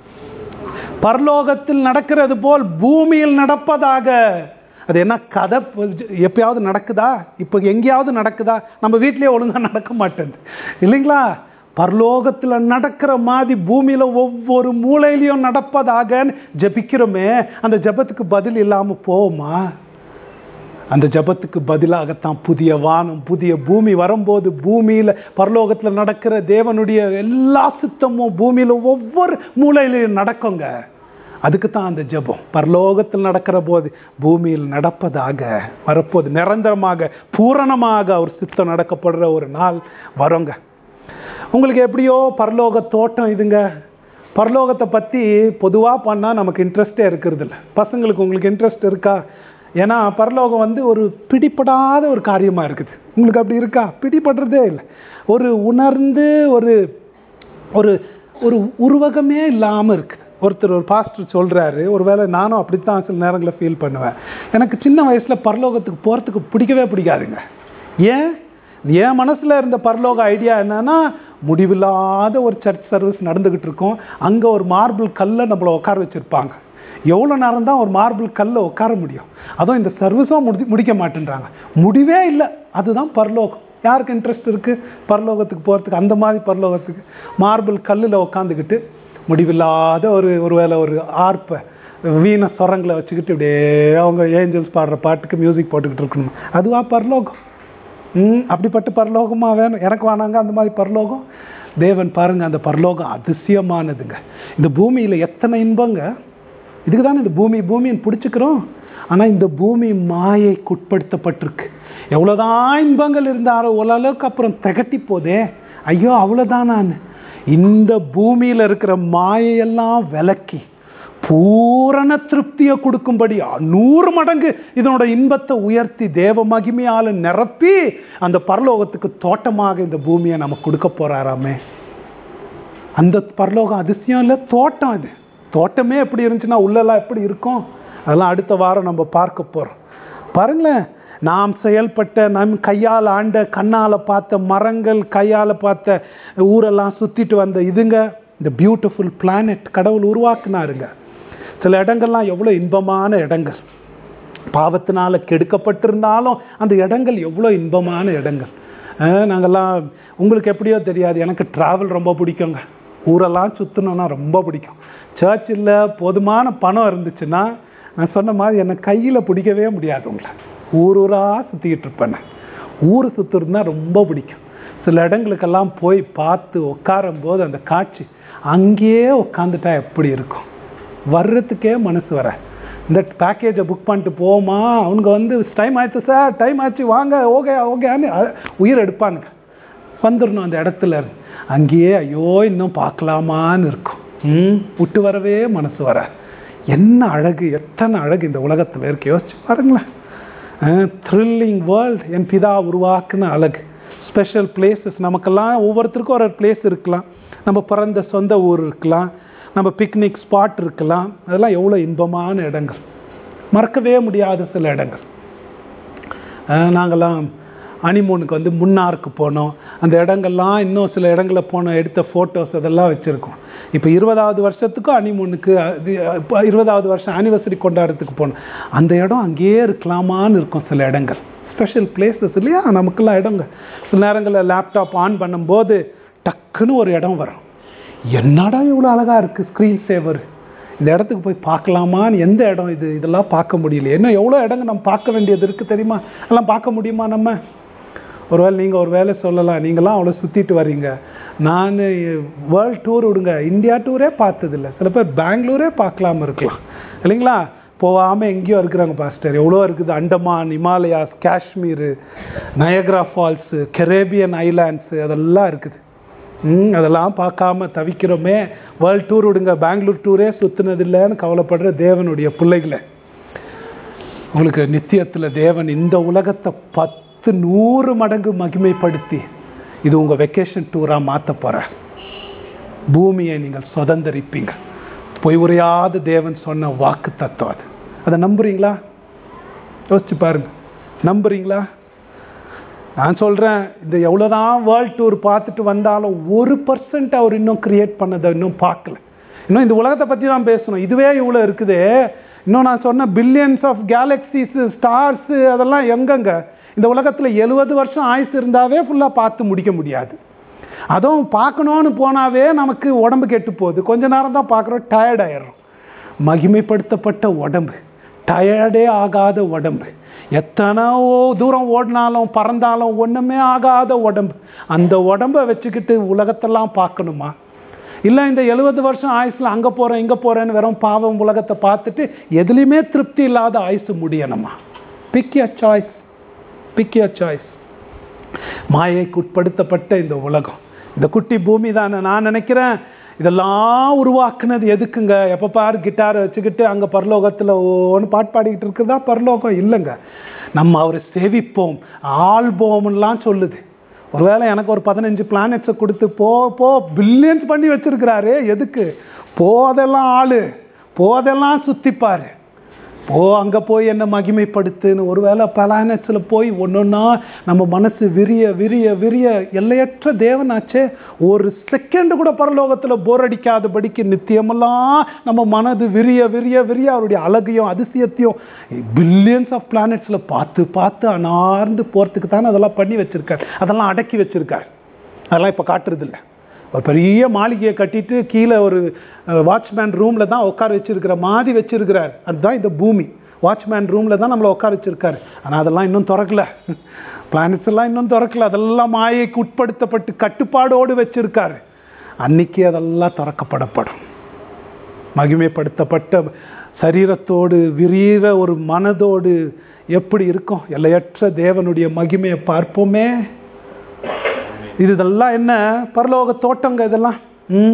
பரலோகத்தில் நடக்கிறது போல் பூமியில் நடப்பதாக அது என்ன கதை எப்பயாவது நடக்குதா இப்போ எங்கேயாவது நடக்குதா நம்ம வீட்லயே ஒழுங்கா நடக்க மாட்டேங்குது இல்லைங்களா பரலோகத்தில் நடக்கிற மாதிரி பூமியில ஒவ்வொரு மூலையிலையும் நடப்பதாக ஜெபிக்கிறோமே அந்த ஜெபத்துக்கு பதில் இல்லாம போகுமா அந்த ஜபத்துக்கு பதிலாகத்தான் புதிய வானம் புதிய பூமி வரும்போது பூமியில பரலோகத்துல நடக்கிற தேவனுடைய எல்லா சித்தமும் பூமியில ஒவ்வொரு மூலையிலையும் நடக்குங்க அதுக்கு தான் அந்த ஜெபம் பரலோகத்தில் நடக்கிற போது பூமியில் நடப்பதாக வரப்போது நிரந்தரமாக பூரணமாக ஒரு சித்தம் நடக்கப்படுற ஒரு நாள் வருங்க உங்களுக்கு எப்படியோ பரலோக தோட்டம் இதுங்க பரலோகத்தை பற்றி பொதுவாக பண்ணால் நமக்கு இன்ட்ரெஸ்டே இருக்கிறது இல்லை பசங்களுக்கு உங்களுக்கு இன்ட்ரெஸ்ட் இருக்கா ஏன்னா பரலோகம் வந்து ஒரு பிடிப்படாத ஒரு காரியமாக இருக்குது உங்களுக்கு அப்படி இருக்கா பிடிபடுறதே இல்லை ஒரு உணர்ந்து ஒரு ஒரு ஒரு உருவகமே இல்லாமல் இருக்குது ஒருத்தர் ஒரு பாஸ்டர் சொல்கிறாரு ஒருவேளை நானும் அப்படித்தான் சில நேரங்களில் ஃபீல் பண்ணுவேன் எனக்கு சின்ன வயசில் பரலோகத்துக்கு போகிறதுக்கு பிடிக்கவே பிடிக்காதுங்க ஏன் என் மனசில் இருந்த பரலோக ஐடியா என்னன்னா முடிவில்லாத ஒரு சர்ச் சர்வீஸ் நடந்துக்கிட்டு இருக்கோம் அங்கே ஒரு மார்பிள் கல்லை நம்மளை உட்கார வச்சுருப்பாங்க எவ்வளோ நேரம் தான் ஒரு மார்பிள் கல்லை உட்கார முடியும் அதுவும் இந்த சர்வீஸும் முடி முடிக்க மாட்டேன்றாங்க முடிவே இல்லை அதுதான் பரலோகம் யாருக்கு இன்ட்ரெஸ்ட் இருக்குது பரலோகத்துக்கு போகிறதுக்கு அந்த மாதிரி பரலோகத்துக்கு மார்பிள் கல்லில் உட்காந்துக்கிட்டு முடிவில்லாத ஒரு ஒரு வேளை ஒரு ஆர்ப்பை வீண சொரங்களை வச்சுக்கிட்டு இப்படியே அவங்க ஏஞ்சல்ஸ் பாடுற பாட்டுக்கு மியூசிக் போட்டுக்கிட்டு இருக்கணும் அதுவா பரலோகம் ம் அப்படிப்பட்ட பரலோகமாக வேணும் எனக்கு வேணாங்க அந்த மாதிரி பரலோகம் தேவன் பாருங்க அந்த பரலோகம் அதிசயமானதுங்க இந்த பூமியில் எத்தனை இன்பங்க இதுக்கு தானே இந்த பூமி பூமின்னு பிடிச்சிக்கிறோம் ஆனால் இந்த பூமி மாயைக்குட்படுத்தப்பட்டிருக்கு எவ்வளோதான் இன்பங்கள் இருந்தாலும் ஓரளவுக்கு அப்புறம் திகட்டி போதே ஐயோ அவ்வளோதான் நான் இந்த பூமியில் இருக்கிற மாயையெல்லாம் விலக்கி பூரண திருப்தியை கொடுக்கும்படி நூறு மடங்கு இதனோட இன்பத்தை உயர்த்தி தேவ மகிமையால் நிரப்பி அந்த பரலோகத்துக்கு தோட்டமாக இந்த பூமியை நமக்கு கொடுக்க போறாராமே அந்த பரலோகம் அதிசயம் இல்லை தோட்டம் இது தோட்டமே எப்படி இருந்துச்சுன்னா உள்ளெல்லாம் எப்படி இருக்கும் அதெல்லாம் அடுத்த வாரம் நம்ம பார்க்க போகிறோம் பாருங்களேன் நாம் செயல்பட்ட நம் கையால் ஆண்ட கண்ணால் பார்த்த மரங்கள் கையால் பார்த்த ஊரெல்லாம் சுற்றிட்டு வந்த இதுங்க இந்த பியூட்டிஃபுல் பிளானட் கடவுள் உருவாக்குனாருங்க சில இடங்கள்லாம் எவ்வளோ இன்பமான இடங்கள் பாவத்தினால கெடுக்கப்பட்டிருந்தாலும் அந்த இடங்கள் எவ்வளோ இன்பமான இடங்கள் அஹ் நாங்கெல்லாம் உங்களுக்கு எப்படியோ தெரியாது எனக்கு ட்ராவல் ரொம்ப பிடிக்குங்க ஊரெல்லாம் சுற்றணுன்னா ரொம்ப பிடிக்கும் சர்ச்சில் போதுமான பணம் இருந்துச்சுன்னா நான் சொன்ன மாதிரி என்னை கையில் பிடிக்கவே முடியாது உங்களை ஊர் ஊராக சுற்றிக்கிட்டு இருப்பேன் நான். ஊர் சுற்றுறதுனா ரொம்ப பிடிக்கும் சில இடங்களுக்கெல்லாம் போய் பார்த்து உட்காரும் போது அந்த காட்சி அங்கேயே உட்காந்துட்டா எப்படி இருக்கும் வர்றதுக்கே மனசு வர இந்த பேக்கேஜை புக் பண்ணிட்டு போமா அவங்க வந்து டைம் ஆயிடுச்சு சார் டைம் ஆச்சு வாங்க ஓகே ஓகேன்னு அ- உயிர் எடுப்பானுங்க வந்துடணும் அந்த இடத்துல இருந்து. அங்கேயே ஐயோ இன்னும் பார்க்கலாமான்னு இருக்கும் ம் விட்டு வரவே மனசு வர என்ன அழகு எத்தனை அழகு இந்த உலகத்தில் இருக்கு யோசிச்சு பாருங்களேன் த்ரில்லிங் வேர்ல்ட் என் பிதா உருவாக்குன அழகு ஸ்பெஷல் பிளேசஸ் நமக்கெல்லாம் ஒவ்வொருத்தருக்கும் ஒரு பிளேஸ் இருக்கலாம் நம்ம பிறந்த சொந்த ஊர் இருக்கலாம் நம்ம பிக்னிக் ஸ்பாட் இருக்கலாம் அதெல்லாம் எவ்வளோ இன்பமான இடங்கள் மறக்கவே முடியாத சில இடங்கள் அஹ் நாங்கெல்லாம் அனிமூனுக்கு வந்து முன்னாருக்கு போனோம் அந்த இடங்கள்லாம் இன்னும் சில இடங்களில் போனோம் எடுத்த ஃபோட்டோஸ் அதெல்லாம் வச்சுருக்கோம் இப்போ இருபதாவது வருஷத்துக்கும் அனிமூனுக்கு அது இப்போ இருபதாவது வருஷம் ஆனிவர்சரி கொண்டாடுறதுக்கு போனோம் அந்த இடம் அங்கேயே இருக்கலாமான்னு இருக்கும் சில இடங்கள் ஸ்பெஷல் பிளேசஸ் இல்லையா நமக்கெல்லாம் இடங்க சில நேரங்களில் லேப்டாப் ஆன் பண்ணும்போது டக்குன்னு ஒரு இடம் வரும் என்னடா இவ்வளோ அழகாக இருக்குது ஸ்க்ரீன் சேவர் இந்த இடத்துக்கு போய் பார்க்கலாமான்னு எந்த இடம் இது இதெல்லாம் பார்க்க முடியல இன்னும் எவ்வளோ இடங்க நம்ம பார்க்க வேண்டியது இருக்குது தெரியுமா எல்லாம் பார்க்க முடியுமா நம்ம ஒருவேளை நீங்கள் ஒரு வேலை சொல்லலாம் நீங்களாம் அவ்வளோ சுற்றிட்டு வர்றீங்க நான் வேர்ல்ட் டூர் விடுங்க இந்தியா டூரே பார்த்ததில்ல சில பேர் பெங்களூரே பார்க்கலாம இருக்கலாம் இல்லைங்களா போகாமல் எங்கேயோ இருக்கிறாங்க பாஸ்டர் எவ்வளோ இருக்குது Andaman Himalayas Kashmir Niagara falls Caribbean islands அதெல்லாம் இருக்குது ம் அதெல்லாம் பார்க்காம தவிக்கிறோமே வேர்ல்ட் டூர் விடுங்க பெங்களூர் டூரே சுற்றுனதில்லைன்னு கவலைப்படுற தேவனுடைய பிள்ளைகளை உங்களுக்கு நித்தியத்தில் தேவன் இந்த உலகத்தை பத்து நூறு மடங்கு மகிமைப்படுத்தி இது உங்கள் வெக்கேஷன் டூராக மாற்ற போகிறார் பூமியை நீங்கள் சுதந்தரிப்பீங்க பொய் உரையாத தேவன் சொன்ன வாக்கு தத்துவம் அது அதை நம்புறீங்களா யோசிச்சு பாருங்க நம்புறீங்களா நான் சொல்கிறேன் இந்த எவ்வளோதான் வேர்ல்ட் டூர் பார்த்துட்டு வந்தாலும் ஒரு பர்சன்ட் அவர் இன்னும் கிரியேட் பண்ணதை இன்னும் பார்க்கல இன்னும் இந்த உலகத்தை பற்றி தான் பேசணும் இதுவே இவ்வளோ இருக்குது இன்னும் நான் சொன்ன பில்லியன்ஸ் ஆஃப் கேலக்சிஸு ஸ்டார்ஸு அதெல்லாம் எங்கெங்க இந்த உலகத்தில் எழுபது வருஷம் ஆயுசு இருந்தாவே ஃபுல்லாக பார்த்து முடிக்க முடியாது அதுவும் பார்க்கணுன்னு போனாவே நமக்கு உடம்பு கெட்டு போகுது கொஞ்ச நேரம் தான் பார்க்குறோம் டயர்ட் ஆயிடுறோம் மகிமைப்படுத்தப்பட்ட உடம்பு டயர்டே ஆகாத உடம்பு எத்தனை ஓ- தூரம் ஓடினாலும் பறந்தாலும் ஒன்றுமே ஆகாத உடம்பு அந்த உடம்பை வச்சுக்கிட்டு உலகத்தெல்லாம் பார்க்கணுமா இல்லை இந்த எழுபது வருஷம் ஆயுசில் அங்கே போகிறேன் இங்கே போகிறேன்னு வெறும் பாவம் உலகத்தை பார்த்துட்டு எதுலேயுமே திருப்தி இல்லாத ஆயுசு முடியணுமா pick your choice pick your choice மாயைக்கு உட்படுத்தப்பட்ட இந்த உலகம் இந்த குட்டி பூமி தானே நான் நினைக்கிறேன் இதெல்லாம் உருவாக்குனது எதுக்குங்க எப்போ பாரு கிட்டாரை வச்சுக்கிட்டு அங்கே பரலோகத்தில் ஒன்று பாட்டு பாடிக்கிட்டு இருக்குதா பரலோகம் இல்லைங்க நம்ம அவரை சேவிப்போம் ஆள்போம்லாம் சொல்லுது ஒருவேளை எனக்கு ஒரு பதினஞ்சு பிளானட்ஸை கொடுத்து போ போ பில்லியன்ஸ் பண்ணி வச்சிருக்கிறாரு எதுக்கு போதெல்லாம் ஆளு போதெல்லாம் சுத்திப்பாரு போ அங்கே போய் என்ன மகிமைப்படுத்துன்னு ஒருவேளை பிளானட்ஸில் போய் ஒன்றொன்னா நம்ம மனசு விரிய விரிய விரிய எல்லையற்ற தேவனாச்சே ஒரு செகண்ட் கூட பரலோகத்தில் போர் அடிக்காதபடிக்கு நித்தியமெல்லாம் நம்ம மனது விரிய விரிய விரிய அவருடைய அழகையும் அதிசயத்தையும் பில்லியன்ஸ் ஆஃப் பிளானட்ஸில் பார்த்து பார்த்து அனார்ந்து போகிறதுக்கு தானே அதெல்லாம் பண்ணி வச்சிருக்கார் அதெல்லாம் அடக்கி வச்சிருக்கார் அதெல்லாம் இப்போ காட்டுறதில்ல ஒரு பெரிய மாளிகையை கட்டிட்டு கீழே ஒரு வாட்ச்மேன் ரூமில் தான் உட்கார வச்சிருக்கிற மாதிரி வச்சிருக்கிறார் அதுதான் இந்த பூமி வாட்ச்மேன் ரூமில் தான் நம்மளை உட்கார வச்சிருக்காரு ஆனால் அதெல்லாம் இன்னும் திறக்கல பிளானட்ஸ் எல்லாம் இன்னும் திறக்கல அதெல்லாம் மாயைக்கு உட்படுத்தப்பட்டு கட்டுப்பாடோடு வச்சிருக்காரு அன்னைக்கு அதெல்லாம் திறக்கப்படப்படும் மகிமைப்படுத்தப்பட்ட சரீரத்தோடு விரிகிற ஒரு மனதோடு எப்படி இருக்கும் எல்லையற்ற தேவனுடைய மகிமையை பார்ப்போமே இது இதெல்லாம் என்ன பரலோக தோட்டங்க இதெல்லாம் ம்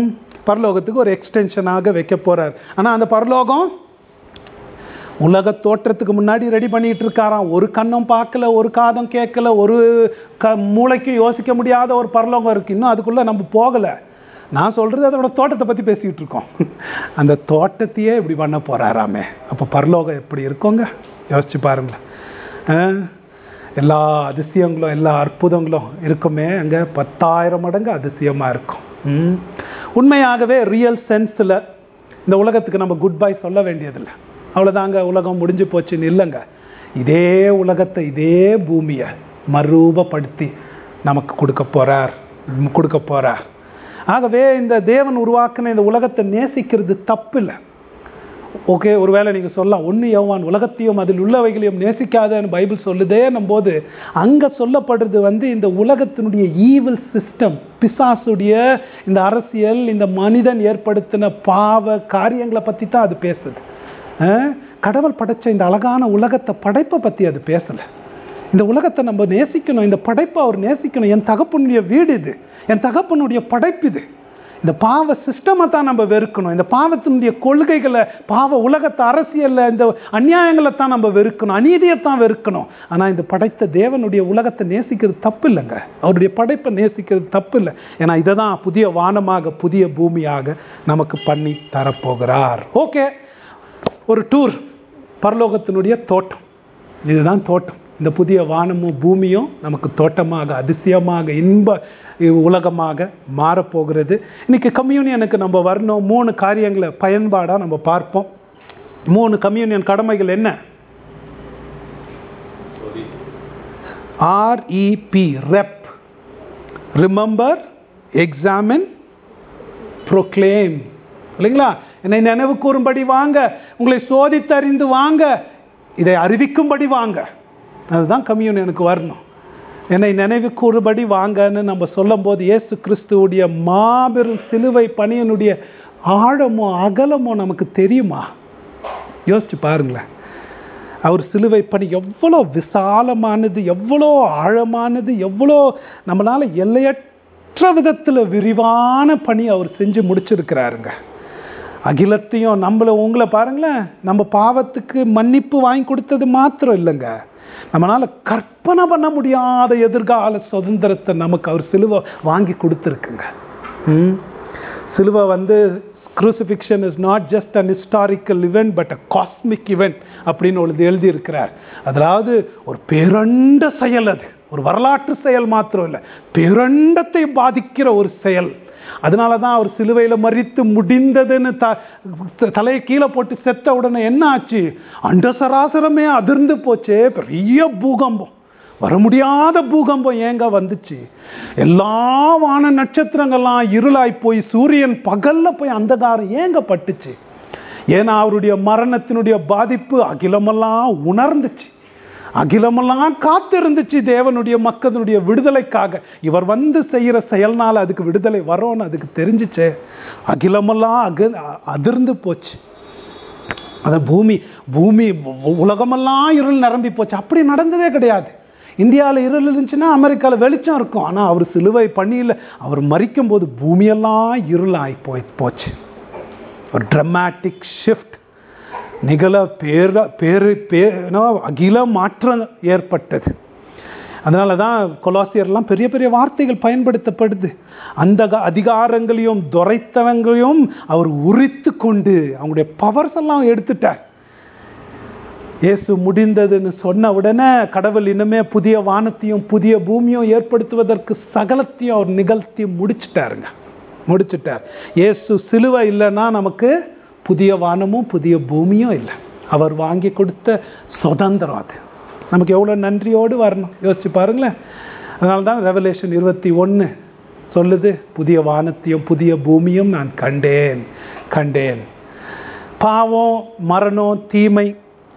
பரலோகத்துக்கு ஒரு எக்ஸ்டென்ஷனாக வைக்க போகிறார் ஆனால் அந்த பரலோகம் உலக தோற்றத்துக்கு முன்னாடி ரெடி பண்ணிட்டு இருக்காராம் ஒரு கண்ணும் பார்க்கல ஒரு காதும் கேட்கல ஒரு க மூளைக்கும் யோசிக்க முடியாத ஒரு பரலோகம் இருக்கு இன்னும் அதுக்குள்ளே நம்ம போகலை நான் சொல்கிறது அதோட தோட்டத்தை பற்றி பேசிக்கிட்டு இருக்கோம் அந்த தோட்டத்தையே இப்படி பண்ண போகிறாராமே அப்போ பரலோகம் எப்படி இருக்கோங்க யோசிச்சு பாருங்களேன் ஆ? எல்லா அதிசயங்களும் எல்லா அற்புதங்களும் இருக்குமே அங்கே பத்தாயிரம் மடங்கு அதிசயமாக இருக்கும் ம். உண்மையாகவே ரியல் சென்ஸில் இந்த உலகத்துக்கு நம்ம குட் பை சொல்ல வேண்டியதில்லை அவ்வளோதாங்க உலகம் முடிஞ்சு போச்சுன்னு இல்லைங்க இதே உலகத்தை இதே பூமியை மறுரூபப்படுத்தி நமக்கு கொடுக்க போகிறார் கொடுக்க போகிறார் ஆகவே இந்த தேவன் உருவாக்கின இந்த உலகத்தை நேசிக்கிறது தப்பு இல்லை ஓகே ஒருவேளை நீங்கள் சொல்லலாம் ஒன்று யோவான் உலகத்தையும் அதில் உள்ளவைகளையும் நேசிக்காதன்னு பைபிள் சொல்லுதேன்னும் போது அங்கே சொல்லப்படுறது வந்து இந்த உலகத்தினுடைய ஈவில் சிஸ்டம் பிசாசுடைய இந்த அரசியல் இந்த மனிதன் ஏற்படுத்தின பாவ காரியங்களை பற்றி தான் அது பேசுது அஹ், கடவுள் படைச்ச இந்த அழகான உலகத்தை படைப்பை பற்றி அது பேசலை இந்த உலகத்தை நம்ம நேசிக்கணும் இந்த படைப்பை அவர் நேசிக்கணும் என் தகப்பனுடைய வீடு இது என் தகப்பனுடைய படைப்பு இது இந்த பாவ சிஸ்டமை தான் நம்ம வெறுக்கணும் இந்த பாவத்தினுடைய கொள்கைகளை பாவ உலகத்தை அரசியலில் இந்த அநியாயங்களை தான் நம்ம வெறுக்கணும் அநீதியை தான் வெறுக்கணும் ஆனால் இந்த படைத்த தேவனுடைய உலகத்தை நேசிக்கிறது தப்பு இல்லைங்க அவருடைய படைப்பை நேசிக்கிறது தப்பு இல்லை ஏன்னா இதை தான் புதிய வானமாக புதிய பூமியாக நமக்கு பண்ணி தரப்போகிறார் ஓகே ஒரு டூர் பரலோகத்தினுடைய தோட்டம் இதுதான் தோட்டம் இந்த புதிய வானமும் பூமியும் நமக்கு தோட்டமாக அதிசயமாக இன்ப உலகமாக மாறப்போகிறது இன்னைக்கு கம்யூனியனுக்கு நம்ம வரணும் மூணு காரியங்களை பயன்பாடாக நம்ம பார்ப்போம் மூணு கம்யூனியன் கடமைகள் என்ன REP rep remember examine proclaim இல்லைங்களா என்னை நினைவு கூறும்படி வாங்க உங்களை சோதித்தறிந்து வாங்க இதை அறிவிக்கும்படி வாங்க அதுதான் கம்யூனியனுக்கு வரணும் என்னை நினைவு கூறுபடி வாங்கன்னு நம்ம சொல்லும்போது இயேசு கிறிஸ்துவுடைய மாபெரும் சிலுவை பணியனுடைய ஆழமோ அகலமோ நமக்கு தெரியுமா யோசிச்சு பாருங்களேன் அவர் சிலுவை பணி எவ்வளோ விசாலமானது எவ்வளோ ஆழமானது எவ்வளோ நம்மளால் எல்லையற்ற விதத்தில் விரிவான பணி அவர் செஞ்சு முடிச்சிருக்கிறாருங்க அகிலத்தையும் நம்மளை உங்களை பாருங்களேன் நம்ம பாவத்துக்கு மன்னிப்பு வாங்கி கொடுத்தது மாத்திரம் இல்லைங்க நம்மளால் கற்பனை பண்ண முடியாத எதிர்கால சுதந்திரத்தை நமக்கு அவர் சிலுவை வாங்கி கொடுத்துருக்குங்க ம் சிலுவை வந்து crucifixion is not just an historical event but a cosmic event அப்படின்னு ஒரு எழுதியிருக்கிறார் அதாவது ஒரு பேரண்ட செயல் அது ஒரு வரலாற்று செயல் மாத்திரம் இல்லை பேரண்டத்தை பாதிக்கிற ஒரு செயல் அதனால தான் அவர் சிலுவையில் மறித்து முடிந்ததுன்னு த த- தலையை கீழே போட்டு செத்த உடனே என்ன ஆச்சு அண்ட சராசரமே அதிர்ந்து போச்சே பெரிய பூகம்பம் வர முடியாத பூகம்பம் ஏங்க வந்துச்சு எல்லா வான நட்சத்திரங்கள்லாம் இருளாய் போய் சூரியன் பகல்ல போய் அந்தகாரம் ஏங்க பட்டுச்சு ஏன்னா அவருடைய மரணத்தினுடைய பாதிப்பு அகிலமெல்லாம் உணர்ந்துச்சு அகிலமெல்லாம் காத்திருந்துச்சு தேவனுடைய மக்களுடைய விடுதலைக்காக இவர் வந்து செய்கிற செயல்னால அதுக்கு விடுதலை வரோன்னு அதுக்கு தெரிஞ்சுச்சே அகிலமெல்லாம் அக அதிர்ந்து போச்சு அந்த பூமி பூமி உ- உலகமெல்லாம் இருள் நிரம்பி போச்சு அப்படி நடந்ததே கிடையாது இந்தியாவில் இருள் இருந்துச்சுன்னா அமெரிக்காவில் வெளிச்சம் இருக்கும் ஆனால் அவர் சிலுவை பண்ணியில் அவர் மறிக்கும் போது பூமியெல்லாம் இருளாகி போய் போச்சு ஒரு ட்ரமாட்டிக் ஷிஃப்ட் நிகழ பேர பேரு பேனோ அகில மாற்றம் ஏற்பட்டது அதனால தான் கொலாசியர்லாம் பெரிய பெரிய வார்த்தைகள் பயன்படுத்தப்படுது அந்த க- அதிகாரங்களையும் துரைத்தனங்களையும் அவர் உரித்து கொண்டு அவங்களுடைய பவர்ஸ் எல்லாம் எடுத்துட்டார் இயேசு முடிந்ததுன்னு சொன்ன உடனே கடவுள் இன்னுமே புதிய வானத்தையும் புதிய பூமியும் ஏற்படுத்துவதற்கு சகலத்தையும் அவர் நிகழ்த்தி முடிச்சிட்டாருங்க முடிச்சிட்டார் இயேசு சிலுவை இல்லைன்னா நமக்கு புதிய வானமும் புதிய பூமியும் இல்லை அவர் வாங்கி கொடுத்த சுதந்திரம் அது நமக்கு எவ்வளோ நன்றியோடு வரணும் யோசிச்சு பாருங்களேன் அதனால தான் ரெவலேஷன் இருபத்தி ஒன்று சொல்லுது புதிய வானத்தையும் புதிய பூமியும் நான் கண்டேன் கண்டேன் பாவம் மரணம் தீமை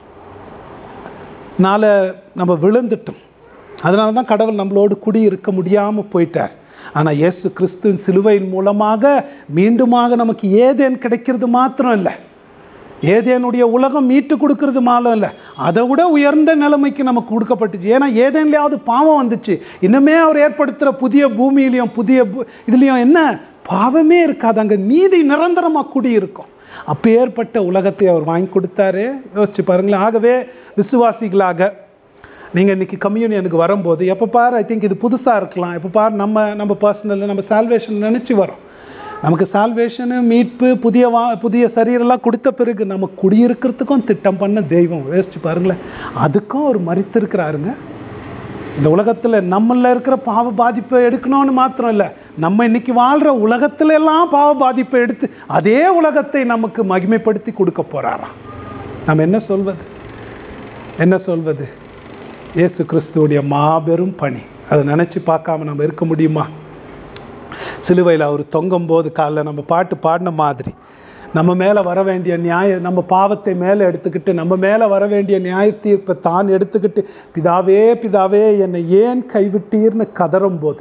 நால நம்ம விழுந்துட்டோம் அதனால தான் கடவுள் நம்மளோடு குடி இருக்க முடியாமல் போயிட்டார் ஆனால் இயேசு கிறிஸ்துவின் சிலுவையின் மூலமாக மீண்டுமாக நமக்கு ஏதேன் கிடைக்கிறது மாத்திரம் இல்லை ஏதேனுடைய உலகம் மீட்டு கொடுக்கறது மாலம் இல்லை அதை விட உயர்ந்த நிலைமைக்கு நமக்கு கொடுக்கப்பட்டுச்சு ஏன்னா ஏதேன்லையாவது பாவம் வந்துச்சு இன்னுமே அவர் ஏற்படுத்துகிற புதிய பூமியிலையும் புதிய பூ- இதுலேயும் என்ன பாவமே இருக்காது அங்கே நீதி நிரந்தரமாக குடியிருக்கும் அப்பேற்பட்ட உலகத்தை அவர் வாங்கி கொடுத்தாரு யோசிச்சு பாருங்களேன் ஆகவே விசுவாசிகளாக நீங்கள் இன்னைக்கு கம்யூனியனுக்கு வரும்போது எப்போ பாரு ஐ திங்க் இது புதுசாக இருக்கலாம் எப்போ பாரு நம்ம நம்ம பர்சனல் நம்ம சால்வேஷன் நினச்சி வரோம் நமக்கு சால்வேஷனு மீட்பு புதிய வா புதிய சரீரெல்லாம் கொடுத்த பிறகு நம்ம குடியிருக்கிறதுக்கும் திட்டம் பண்ண தெய்வம் யோசிச்சு பாருங்களேன் அதுக்கும் அவர் மறித்திருக்கிறாருங்க இந்த உலகத்தில் நம்மள இருக்கிற பாவ பாதிப்பை எடுக்கணும்னு மாத்திரம் இல்லை நம்ம இன்னைக்கு வாழ்கிற உலகத்துல எல்லாம் பாவ பாதிப்பை எடுத்து அதே உலகத்தை நமக்கு மகிமைப்படுத்தி கொடுக்க போறாராம் நம்ம என்ன சொல்வது என்ன சொல்வது இயேசு கிறிஸ்துவுடைய மாபெரும் பணி அதை நினச்சி பார்க்காம நம்ம இருக்க முடியுமா சிலுவையில் அவர் தொங்கும் போது காலைல நம்ம பாட்டு பாடின மாதிரி நம்ம மேலே வர வேண்டிய நியாய நம்ம பாவத்தை மேலே எடுத்துக்கிட்டு நம்ம மேலே வர வேண்டிய நியாய தீர்ப்பை தான் எடுத்துக்கிட்டு பிதாவே பிதாவே என்னை ஏன் கைவிட்டீர்னு கதறும் போது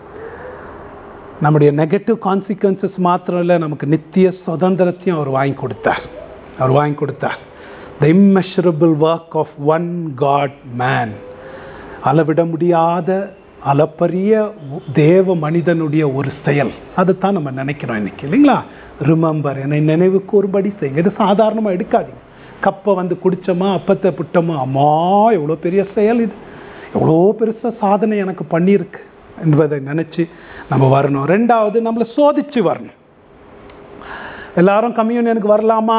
நம்முடைய நெகட்டிவ் கான்சிக்வன்சஸ் மாத்திரம் இல்லை நமக்கு நித்திய சுதந்திரத்தையும் அவர் வாங்கி கொடுத்தார் அவர் வாங்கி கொடுத்தார் the immeasurable work of one God man அளவிட முடியாத அளப்பரிய தேவ மனிதனுடைய ஒரு செயல் அதைத்தான் நம்ம நினைக்கிறோம் இன்னைக்கு இல்லைங்களா ரிமெம்பர் என்னை நினைவு கூறும்படி செய்யுங்க இது சாதாரணமாக எடுக்காதீங்க கப்பை வந்து குடிச்சோமா அப்பத்தை புட்டோமா அம்மா எவ்வளோ பெரிய செயல் இது எவ்வளோ பெருசாக சாதனை எனக்கு பண்ணியிருக்கு என்பதை நினச்சி நம்ம வரணும் ரெண்டாவது நம்மளை சோதிச்சு வரணும் எல்லாரும் கம்யூனியனுக்கு வரலாமா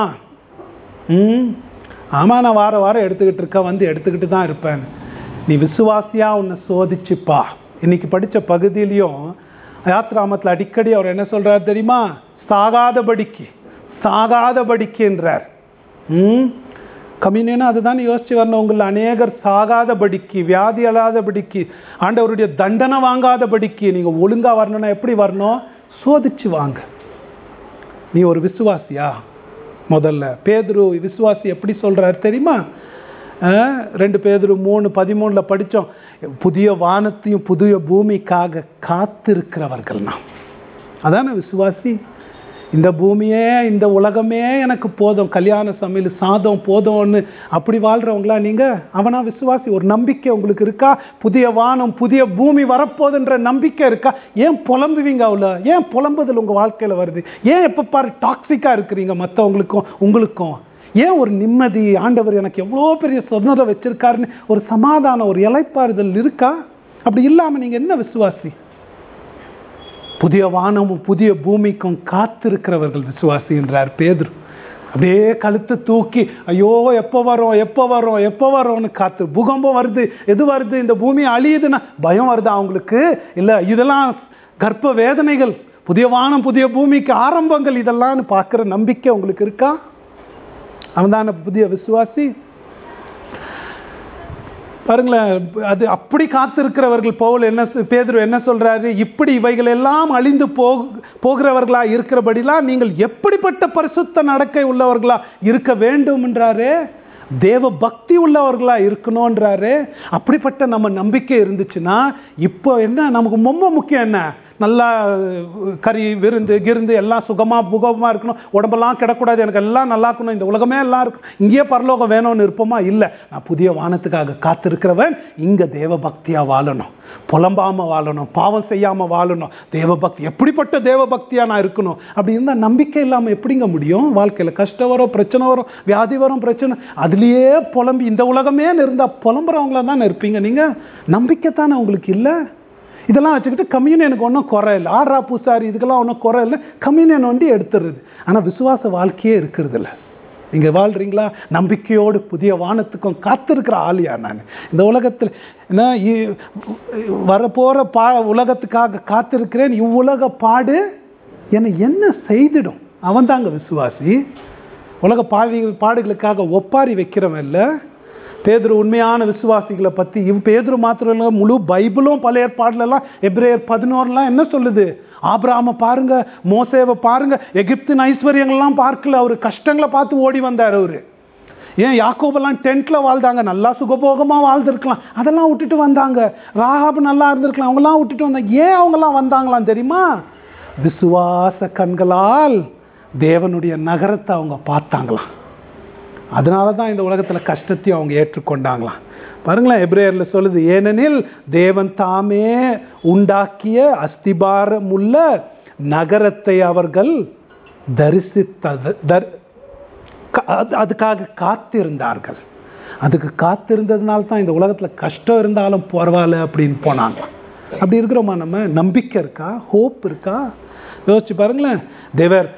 ம் ஆமாம் நான் வார வாரம் எடுத்துக்கிட்டு இருக்கேன் வந்து எடுத்துக்கிட்டு தான் இருப்பேன் நீ விசுவாசியா உன்னை சோதிச்சுப்பா இன்னைக்கு படித்த பகுதியிலையும் யாத்ராமத்தில் அடிக்கடி அவர் என்ன சொல்றார் தெரியுமா சாகாதபடிக்கு சாகாதபடிக்குன்றார் ம் கம்யூனியனா அதுதான் யோசிச்சு வரணும் உங்களில் அநேகர் சாகாதபடிக்கு வியாதி அல்லாதபடிக்கு ஆண்டவருடைய தண்டனை வாங்காதபடிக்கு நீங்கள் ஒழுங்காக வரணும்னா எப்படி வரணும் சோதிச்சு வாங்க நீ ஒரு விசுவாசியா முதல்ல பேதுரு விசுவாசி எப்படி சொல்றாரு தெரியுமா அஹ், ரெண்டு பேதுரு மூணு பதிமூணில் படித்தோம் புதிய வானத்தையும் புதிய பூமிக்காக காத்திருக்கிறவர்கள் நாம் அதானே விசுவாசி இந்த பூமியே இந்த உலகமே எனக்கு போதும் கல்யாண சமையல் சாதம் போதும்னு அப்படி வாழ்கிறவங்களா நீங்கள் அவனா விசுவாசி ஒரு நம்பிக்கை உங்களுக்கு இருக்கா புதிய வானம் புதிய பூமி வரப்போகுதுன்ற நம்பிக்கை இருக்கா ஏன் புலம்புவீங்க அவ்வளோ ஏன் புலம்புதல் உங்கள் வாழ்க்கையில் வருது ஏன் எப்போ பாரு டாக்ஸிக்காக இருக்கிறீங்க மற்றவங்களுக்கும் உங்களுக்கும் ஏன் ஒரு நிம்மதி ஆண்டவர் எனக்கு எவ்வளோ பெரிய சுதந்திரம் வச்சிருக்காருன்னு ஒரு சமாதானம் ஒரு இலைப்பாறுதல் இருக்கா அப்படி இல்லாமல் நீங்கள் என்ன விசுவாசி புதிய வானமும் புதிய பூமிக்கும் காத்திருக்கிறவர்கள் விசுவாசி என்றார் பேதுரு அப்படியே கழுத்தை தூக்கி ஐயோ எப்போ வரோம் எப்போ வரோம் எப்போ வரோம்னு காத்து பூகம்பம் வருது எது வருது இந்த பூமி அழியுதுன்னா பயம் வருதா அவங்களுக்கு இல்லை இதெல்லாம் கர்ப்ப வேதனைகள் புதிய வானம் புதிய பூமிக்கு ஆரம்பங்கள் இதெல்லாம்னு பார்க்குற நம்பிக்கை உங்களுக்கு இருக்கா அவன் தான் புதிய விசுவாசி பாருங்களேன் அது அப்படி காத்திருக்கிறவர்கள் பவுல் என்ன சொ- பேதுரு என்ன சொல்றாரு இப்படி இவைகள் எல்லாம் அழிந்து போக போகிறவர்களா இருக்கிறபடிலாம் நீங்கள் எப்படிப்பட்ட பரிசுத்த நடக்கை உள்ளவர்களா இருக்க வேண்டும் என்றாரு தேவ பக்தி உள்ளவர்களா இருக்கணும்ன்றாரு அப்படிப்பட்ட நம்ம நம்பிக்கை இருந்துச்சுன்னா இப்போ என்ன நமக்கு ரொம்ப முக்கியம் என்ன நல்லா அஹ், கறி விருந்து கிருந்து எல்லாம் சுகமாக புகமாக இருக்கணும் உடம்பெல்லாம் கிடக்கூடாது எனக்கு எல்லாம் நல்லா இருக்கணும் இந்த உலகமே எல்லாம் இருக்கும் இங்கேயே பரலோகம் வேணும்னு இருப்போமா இல்லை நான் புதிய வானத்துக்காக காத்திருக்கிறவன் இங்கே தேவ பக்தியாக வாழணும் புலம்பாமல் வாழணும் பாவம் செய்யாமல் வாழணும் தேவ பக்தி எப்படிப்பட்ட தேவ பக்தியாக நான் இருக்கணும் அப்படி இருந்தால் நம்பிக்கை இல்லாமல் எப்படிங்க முடியும் வாழ்க்கையில் கஷ்டம் வரும் பிரச்சனை வரும் வியாதி வரும் பிரச்சனை அதுலேயே புலம்பி இந்த உலகமே இருந்தால் புலம்புறவங்களா தானே இருப்பீங்க நீங்கள் நம்பிக்கை தானே உங்களுக்கு இல்லை இதெல்லாம் வச்சுக்கிட்டு கம்யூனியனுக்கு ஒன்றும் குறை இல்லை ஆடுறா பூசாரி இதுக்கெல்லாம் ஒன்றும் குறை இல்லை கம்யூனியன் வண்டி எடுத்துடுறது ஆனால் விசுவாச வாழ்க்கையே இருக்கிறது இல்லை நீங்கள் வாழ்கிறீங்களா நம்பிக்கையோடு புதிய வானத்துக்கும் காத்திருக்கிற ஆளியா நான் இந்த உலகத்தில் என்ன இ- வரப்போகிற பா உலகத்துக்காக காத்திருக்கிறேன் இவ்வுலக பாடு என்னை என்ன செய்திடும் அவன் தாங்க விசுவாசி உலக பாவி பாடுகளுக்காக ஒப்பாரி வைக்கிறவன் இல்லை பேதுரு உண்மையான விசுவாசிகளை பற்றி இவ் பேதுரு மாத்திரம் இல்லை முழு பைபிளும் பழைய ஏற்பாடுலலாம் எப்ரேயர் பதினோருலாம் என்ன சொல்லுது ஆபிரகாமை பாருங்க மோசேவை பாருங்க எகிப்தின் ஐஸ்வர்யங்கள்லாம் பார்க்கல அவர் கஷ்டங்களை பார்த்து ஓடி வந்தார் அவர் ஏன் யாக்கோபெல்லாம் டென்ட்ல வாழ்ந்தாங்க நல்லா சுகபோகமாக வாழ்ந்துருக்கலாம் அதெல்லாம் விட்டுட்டு வந்தாங்க ராகாப் நல்லா இருந்திருக்கலாம் அவங்களாம் விட்டுட்டு வந்தாங்க ஏன் அவங்கெல்லாம் வந்தாங்களாம் தெரியுமா விசுவாச கண்களால் தேவனுடைய நகரத்தை அவங்க பார்த்தாங்களாம் அதனால தான் இந்த உலகத்தில் கஷ்டத்தையும் அவங்க ஏற்றுக்கொண்டாங்களாம் பாருங்களேன் எப்ரேயரில் சொல்லுது ஏனெனில் தேவன் தாமே உண்டாக்கிய அஸ்திபாரம் உள்ள நகரத்தை அவர்கள் தரிசித்தது தர் கா- அது- அதுக்காக காத்திருந்தார்கள் அதுக்கு காத்திருந்ததுனால தான் இந்த உலகத்தில் கஷ்டம் இருந்தாலும் பரவாயில்ல அப்படின்னு போனாங்க அப்படி இருக்கிறோமா நம்ம நம்பிக்கை இருக்கா ஹோப் இருக்கா யோசிச்சு பாருங்களேன் தேவர்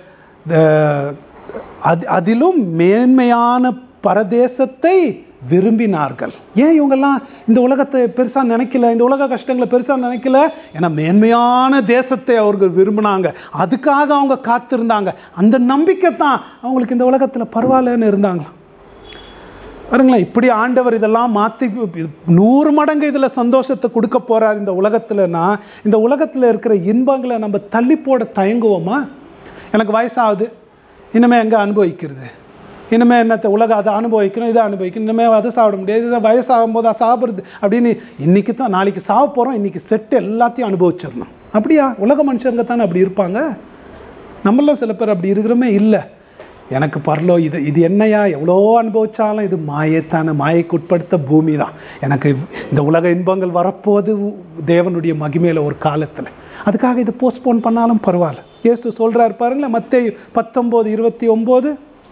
அது அதிலும் மேன்மையான பரதேசத்தை விரும்பினார்கள் ஏன் இவங்கெல்லாம் இந்த உலகத்தை பெருசாக நினைக்கல இந்த உலக கஷ்டங்களை பெருசாக நினைக்கல ஏன்னா மேன்மையான தேசத்தை அவர்கள் விரும்பினாங்க அதுக்காக அவங்க காத்திருந்தாங்க அந்த நம்பிக்கை தான் அவங்களுக்கு இந்த உலகத்தில் பரவாயில்லன்னு இருந்தாங்க பாருங்களேன் இப்படி ஆண்டவர் இதெல்லாம் மாற்றி நூறு மடங்கு இதில் சந்தோஷத்தை கொடுக்க போறார் இந்த உலகத்துலனா இந்த உலகத்தில் இருக்கிற இன்பங்களை நம்ம தள்ளி போட தயங்குவோமா எனக்கு வயசாகுது இனிமே எங்கே அனுபவிக்கிறது இனிமே என்னத்தை உலகம் அதை அனுபவிக்கணும் இதை அனுபவிக்கணும் இனிமே அதை சாப்பிட முடியாது இதை வயசாகும் போது அதை சாப்பிட்றது அப்படின்னு இன்னைக்கு தான் நாளைக்கு சாவ போகிறோம் இன்னைக்கு செட்டு எல்லாத்தையும் அனுபவிச்சிடணும் அப்படியா உலக மனுஷங்க தானே அப்படி இருப்பாங்க நம்மள சில பேர் அப்படி இருக்கிறோமே இல்லை எனக்கு பரலோ இது இது என்னையா எவ்வளோ அனுபவிச்சாலும் இது மாயத்தான மாயைக்கு உட்படுத்த பூமி தான் எனக்கு இந்த உலக இன்பங்கள் வரப்போது தேவனுடைய மகிமையில ஒரு காலத்தில் அதுக்காக இது போஸ்ட்போன் பண்ணாலும் பரவாயில்ல இயேசு சொல்றாரு பாருங்களேன் மத்தேயு பத்தொம்போது இருபத்தி ஒம்பது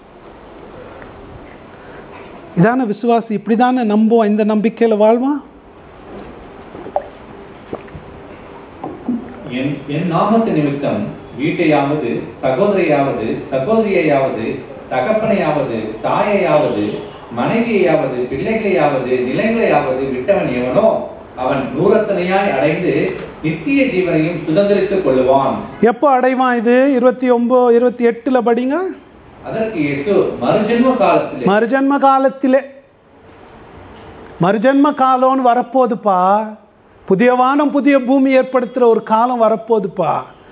இதான விசுவாசி இப்படிதானே நம்புவோம் இந்த நம்பிக்கையில வாழ்வான் என் என் நாமத்து நிமித்தம் வீட்டையாவது சகோதரையாவது சகோதரியையாவது தகப்பனையாவது தாயையாவது மனைவியையாவது பிள்ளைகளையாவது நிலங்களையாவது விட்டவன் எவனோ அவன் நூறத்தனையாய் அடைந்து நித்திய ஜீவனையும் சுதந்திரித்துக் கொள்ளுவான் எப்போ அடைவான் இது இருபத்தி ஒம்பது இருபத்தி எட்டுல படிங்க அதற்கு இயேசு மறுஜென்ம காலத்திலே மறுஜன்ம காலத்திலே மறுஜன்ம காலம்னு வரப்போகுதுப்பா புதிய வானம் புதிய பூமி ஏற்படுத்துகிற ஒரு காலம் வரப்போகுதுப்பா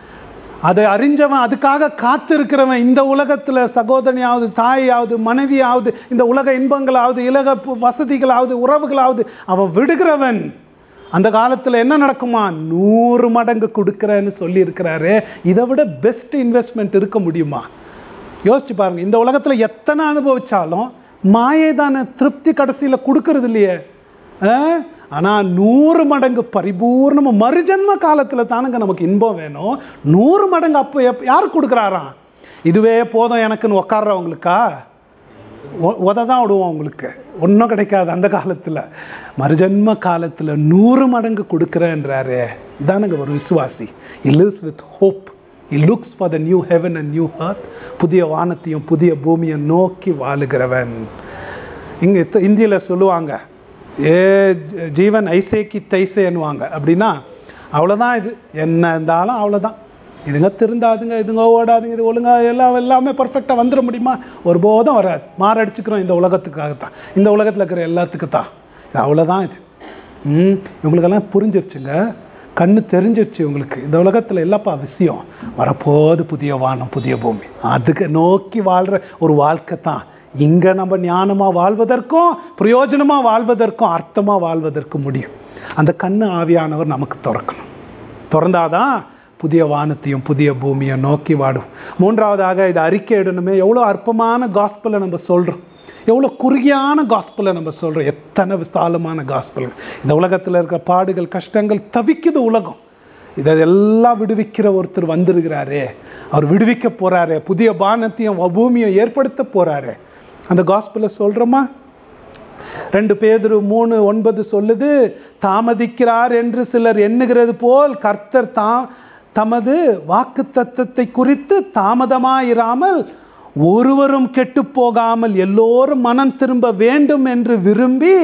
அதை அறிஞ்சவன் அதுக்காக காத்திருக்கிறவன் இந்த உலகத்தில் சகோதரியாவது தாயாவது மனைவியாவது இந்த உலக இன்பங்களாவது இலக பு- வசதிகளாவது உறவுகளாவது அவன் விடுகிறவன் அந்த காலத்தில் என்ன நடக்குமா நூறு மடங்கு கொடுக்குறேன்னு சொல்லியிருக்கிறாரு இதை விட பெஸ்ட் இன்வெஸ்ட்மெண்ட் இருக்க முடியுமா யோசிச்சு பாருங்க இந்த உலகத்துல எத்தனை அனுபவிச்சாலும் மாயை தானே திருப்தி கடைசியில கொடுக்கறது இல்லையே ஆ? ஆனா நூறு மடங்கு பரிபூர்ணமா மறுஜன்ம காலத்துல தானுங்க நமக்கு இன்பம் வேணும் நூறு மடங்கு அப்போ எப் யார் கொடுக்குறாராம் இதுவே போதும் எனக்குன்னு உக்காடுறவங்களுக்கா உ- உத தான் விடுவோம் உங்களுக்கு ஒன்றும் கிடைக்காது அந்த காலத்தில் மறுஜன்ம காலத்தில் நூறு மடங்கு கொடுக்குறேன்றாரு இதானுங்க ஒரு விசுவாசி he lives with hope he looks for the new heaven and new earth புதிய வானத்தையும் புதிய பூமியை நோக்கி வாழுகிறவன் இங்கே இந்தியில் சொல்லுவாங்க ஏ ஜ- ஜீவன் ஐசேக்கி தைசேன்னுவாங்க அப்படின்னா அவ்வளோதான் இது என்ன இருந்தாலும் அவ்வளோதான் இதுங்க திருந்தாதுங்க இதுங்க ஓடாதுங்க இது ஒழுங்கா எல்லாம் எல்லாமே பர்ஃபெக்டாக வந்துட முடியுமா ஒரு போதும் வராது மாரடிச்சுக்கிறோம் இந்த உலகத்துக்காகத்தான் இந்த உலகத்தில் இருக்கிற எல்லாத்துக்கு தான் இது அவ்வளோதான் இது ம் இவங்களுக்கெல்லாம் புரிஞ்சிருச்சுங்க கண்ணு தெரிஞ்சிருச்சு உங்களுக்கு இந்த உலகத்தில் இல்லப்பா விஷயம் வரப்போது புதிய வானம் புதிய பூமி அதுக்கு நோக்கி வாழ்கிற ஒரு வாழ்க்கை தான் இங்கே நம்ம ஞானமாக வாழ்வதற்கும் பிரயோஜனமாக வாழ்வதற்கும் அர்த்தமாக வாழ்வதற்கும் முடியும் அந்த கண்ணு ஆவியானவர் நமக்கு திறக்கணும் திறந்தாதான் புதிய வானத்தையும் புதிய பூமியை நோக்கி வாடும் மூன்றாவதாக இது அறிக்கை இடணுமே எவ்வளோ அற்பமான காஸ்பலை நம்ம சொல்கிறோம் எவ்வளோ குறுகியான காஸ்பலை நம்ம சொல்கிறோம் எத்தனை விசாலமான காஸ்பல் இந்த உலகத்தில் இருக்கிற பாடுகள் கஷ்டங்கள் தவிக்குது உலகம் இதெல்லாம் விடுவிக்கிற ஒருத்தர் வந்திருக்கிறாரே அவர் விடுவிக்க போறாரே புதிய பானத்தையும் பூமியும் ஏற்படுத்த போறாரே அந்த காஸ்பலை சொல்கிறோமா ரெண்டு பேதுரு மூணு ஒன்பது சொல்லுது தாமதிக்கிறார் என்று சிலர் எண்ணுகிறது போல் கர்த்தர் தா தமது வாக்கு தத்தத்தை குறித்து தாமதமாயிராமல் ஒருவரும் கெட்டு போகாமல் எல்லோரும் மனம் திரும்ப வேண்டும் என்று விரும்பி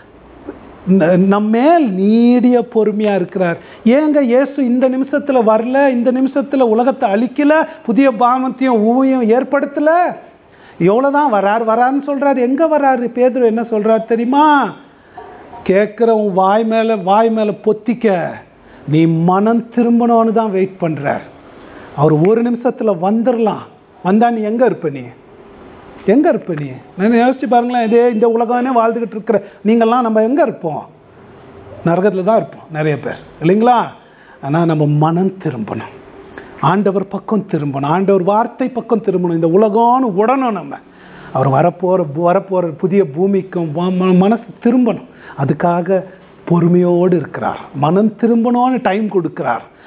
ந- நம்மேல் நீடிய பொறுமையா இருக்கிறார் ஏங்க இயேசு இந்த நிமிஷத்துல வரல இந்த நிமிஷத்துல உலகத்தை அழிக்கல புதிய பாவத்தையும் ஊவையும் ஏற்படுத்தல எவ்வளவுதான் வரார் வரான்னு சொல்றாரு எங்க வராரு பேதுரு என்ன சொல்றாரு தெரியுமா கேட்குற உன் வாய் மேல வாய் மேல பொத்திக்க நீ மனம் திரும்பணும்னு தான் வெயிட் பண்றார் அவர் ஒரு நிமிஷத்துல வந்துடலாம் வந்தா நீ எங்க இருப்ப நீ எங்க இருப்ப நீ நான் யோசிச்சு பாருங்களேன் இதே இந்த உலகமே வாழ்ந்துகிட்டு இருக்கிற நீங்கள்லாம் நம்ம எங்க இருப்போம் நரகத்தில் தான் இருப்போம் நிறைய பேர் இல்லைங்களா ஆனால் நம்ம மனம் திரும்பணும் ஆண்டவர் பக்கம் திரும்பணும் ஆண்டவர் வார்த்தை பக்கம் திரும்பணும் இந்த உலகம்னு உடணும் நம்ம அவர் வரப்போகிற வரப்போகிற புதிய பூமிக்கும் வ- ம- மனசு திரும்பணும் அதுக்காக பொறுமையோடு இருக்கிறார் மனம் திரும்பணும்னு டைம் கொடுக்கிறார்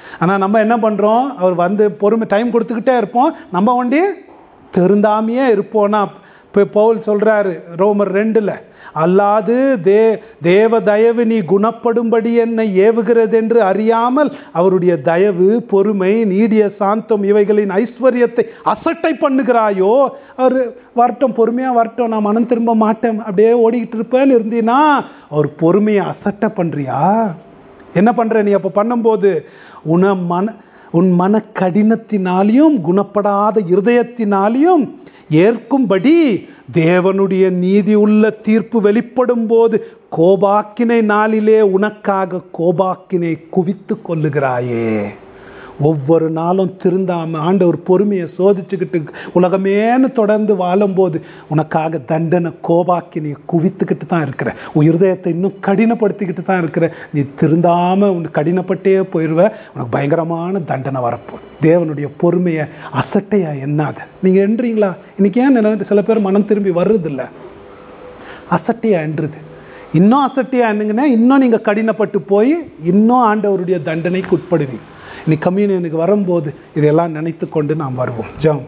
ஆனால் நம்ம என்ன பண்ணுறோம் அவர் வந்து பொறுமை டைம் கொடுத்துக்கிட்டே இருப்போம் நம்ம ஒண்டி திருந்தாமையே இருப்போம்னா இப்போ பவுல் சொல்கிறாரு ரோமர் ரெண்டில் அல்லாது தே தேவ தயவு நீ குணப்படும்படி என்னை ஏவுகிறது என்று அறியாமல் அவருடைய தயவு பொறுமை நீடிய சாந்தம் இவைகளின் ஐஸ்வர்யத்தை அசட்டை பண்ணுகிறாயோ அவர் வரட்டும் பொறுமையாக வரட்டும் நான் மனம் திரும்ப மாட்டேன் அப்படியே ஓடிக்கிட்டு இருப்பேன்னு இருந்தீன்னா அவர் பொறுமையை அசட்டை பண்ணுறியா என்ன பண்ணுற நீ அப்போ பண்ணும்போது உன மன உன் மன கடினத்தினாலையும் குணப்படாத இருதயத்தினாலையும் ஏற்கும்படி தேவனுடைய நீதி உள்ள தீர்ப்பு வெளிப்படும் போது கோபாக்கினை நாளிலே உனக்காக கோபாக்கினை குவித்து கொள்ளுகிறாயே ஒவ்வொரு நாளும் திருந்தாம ஆண்டவர் பொறுமையை சோதிச்சுக்கிட்டு உலகமேன்னு தொடர்ந்து வாழும்போது உனக்காக தண்டனை கோபாக்கினை குவித்துக்கிட்டு தான் இருக்கிற உன் இருதயத்தை இன்னும் கடினப்படுத்திக்கிட்டு தான் இருக்கிற நீ திருந்தாம உன் கடினப்பட்டே போயிடுவ உனக்கு பயங்கரமான தண்டனை வரப்போ தேவனுடைய பொறுமையை அசட்டையா எண்ணாத நீங்க என்றீங்களா இன்னைக்கு ஏன் நினை- சில பேர் மனம் திரும்பி வர்றதில்ல அசட்டையா என்றது இன்னும் அசட்டையா என்னங்கன்னா இன்னும் நீங்க கடினப்பட்டு போய் இன்னும் ஆண்டவருடைய தண்டனைக்கு உட்படுவீங்க இன்னைக்கு கம்யூனியனுக்கு வரும்போது இதெல்லாம் நினைத்து கொண்டு நாம் வருவோம் ஜெபம்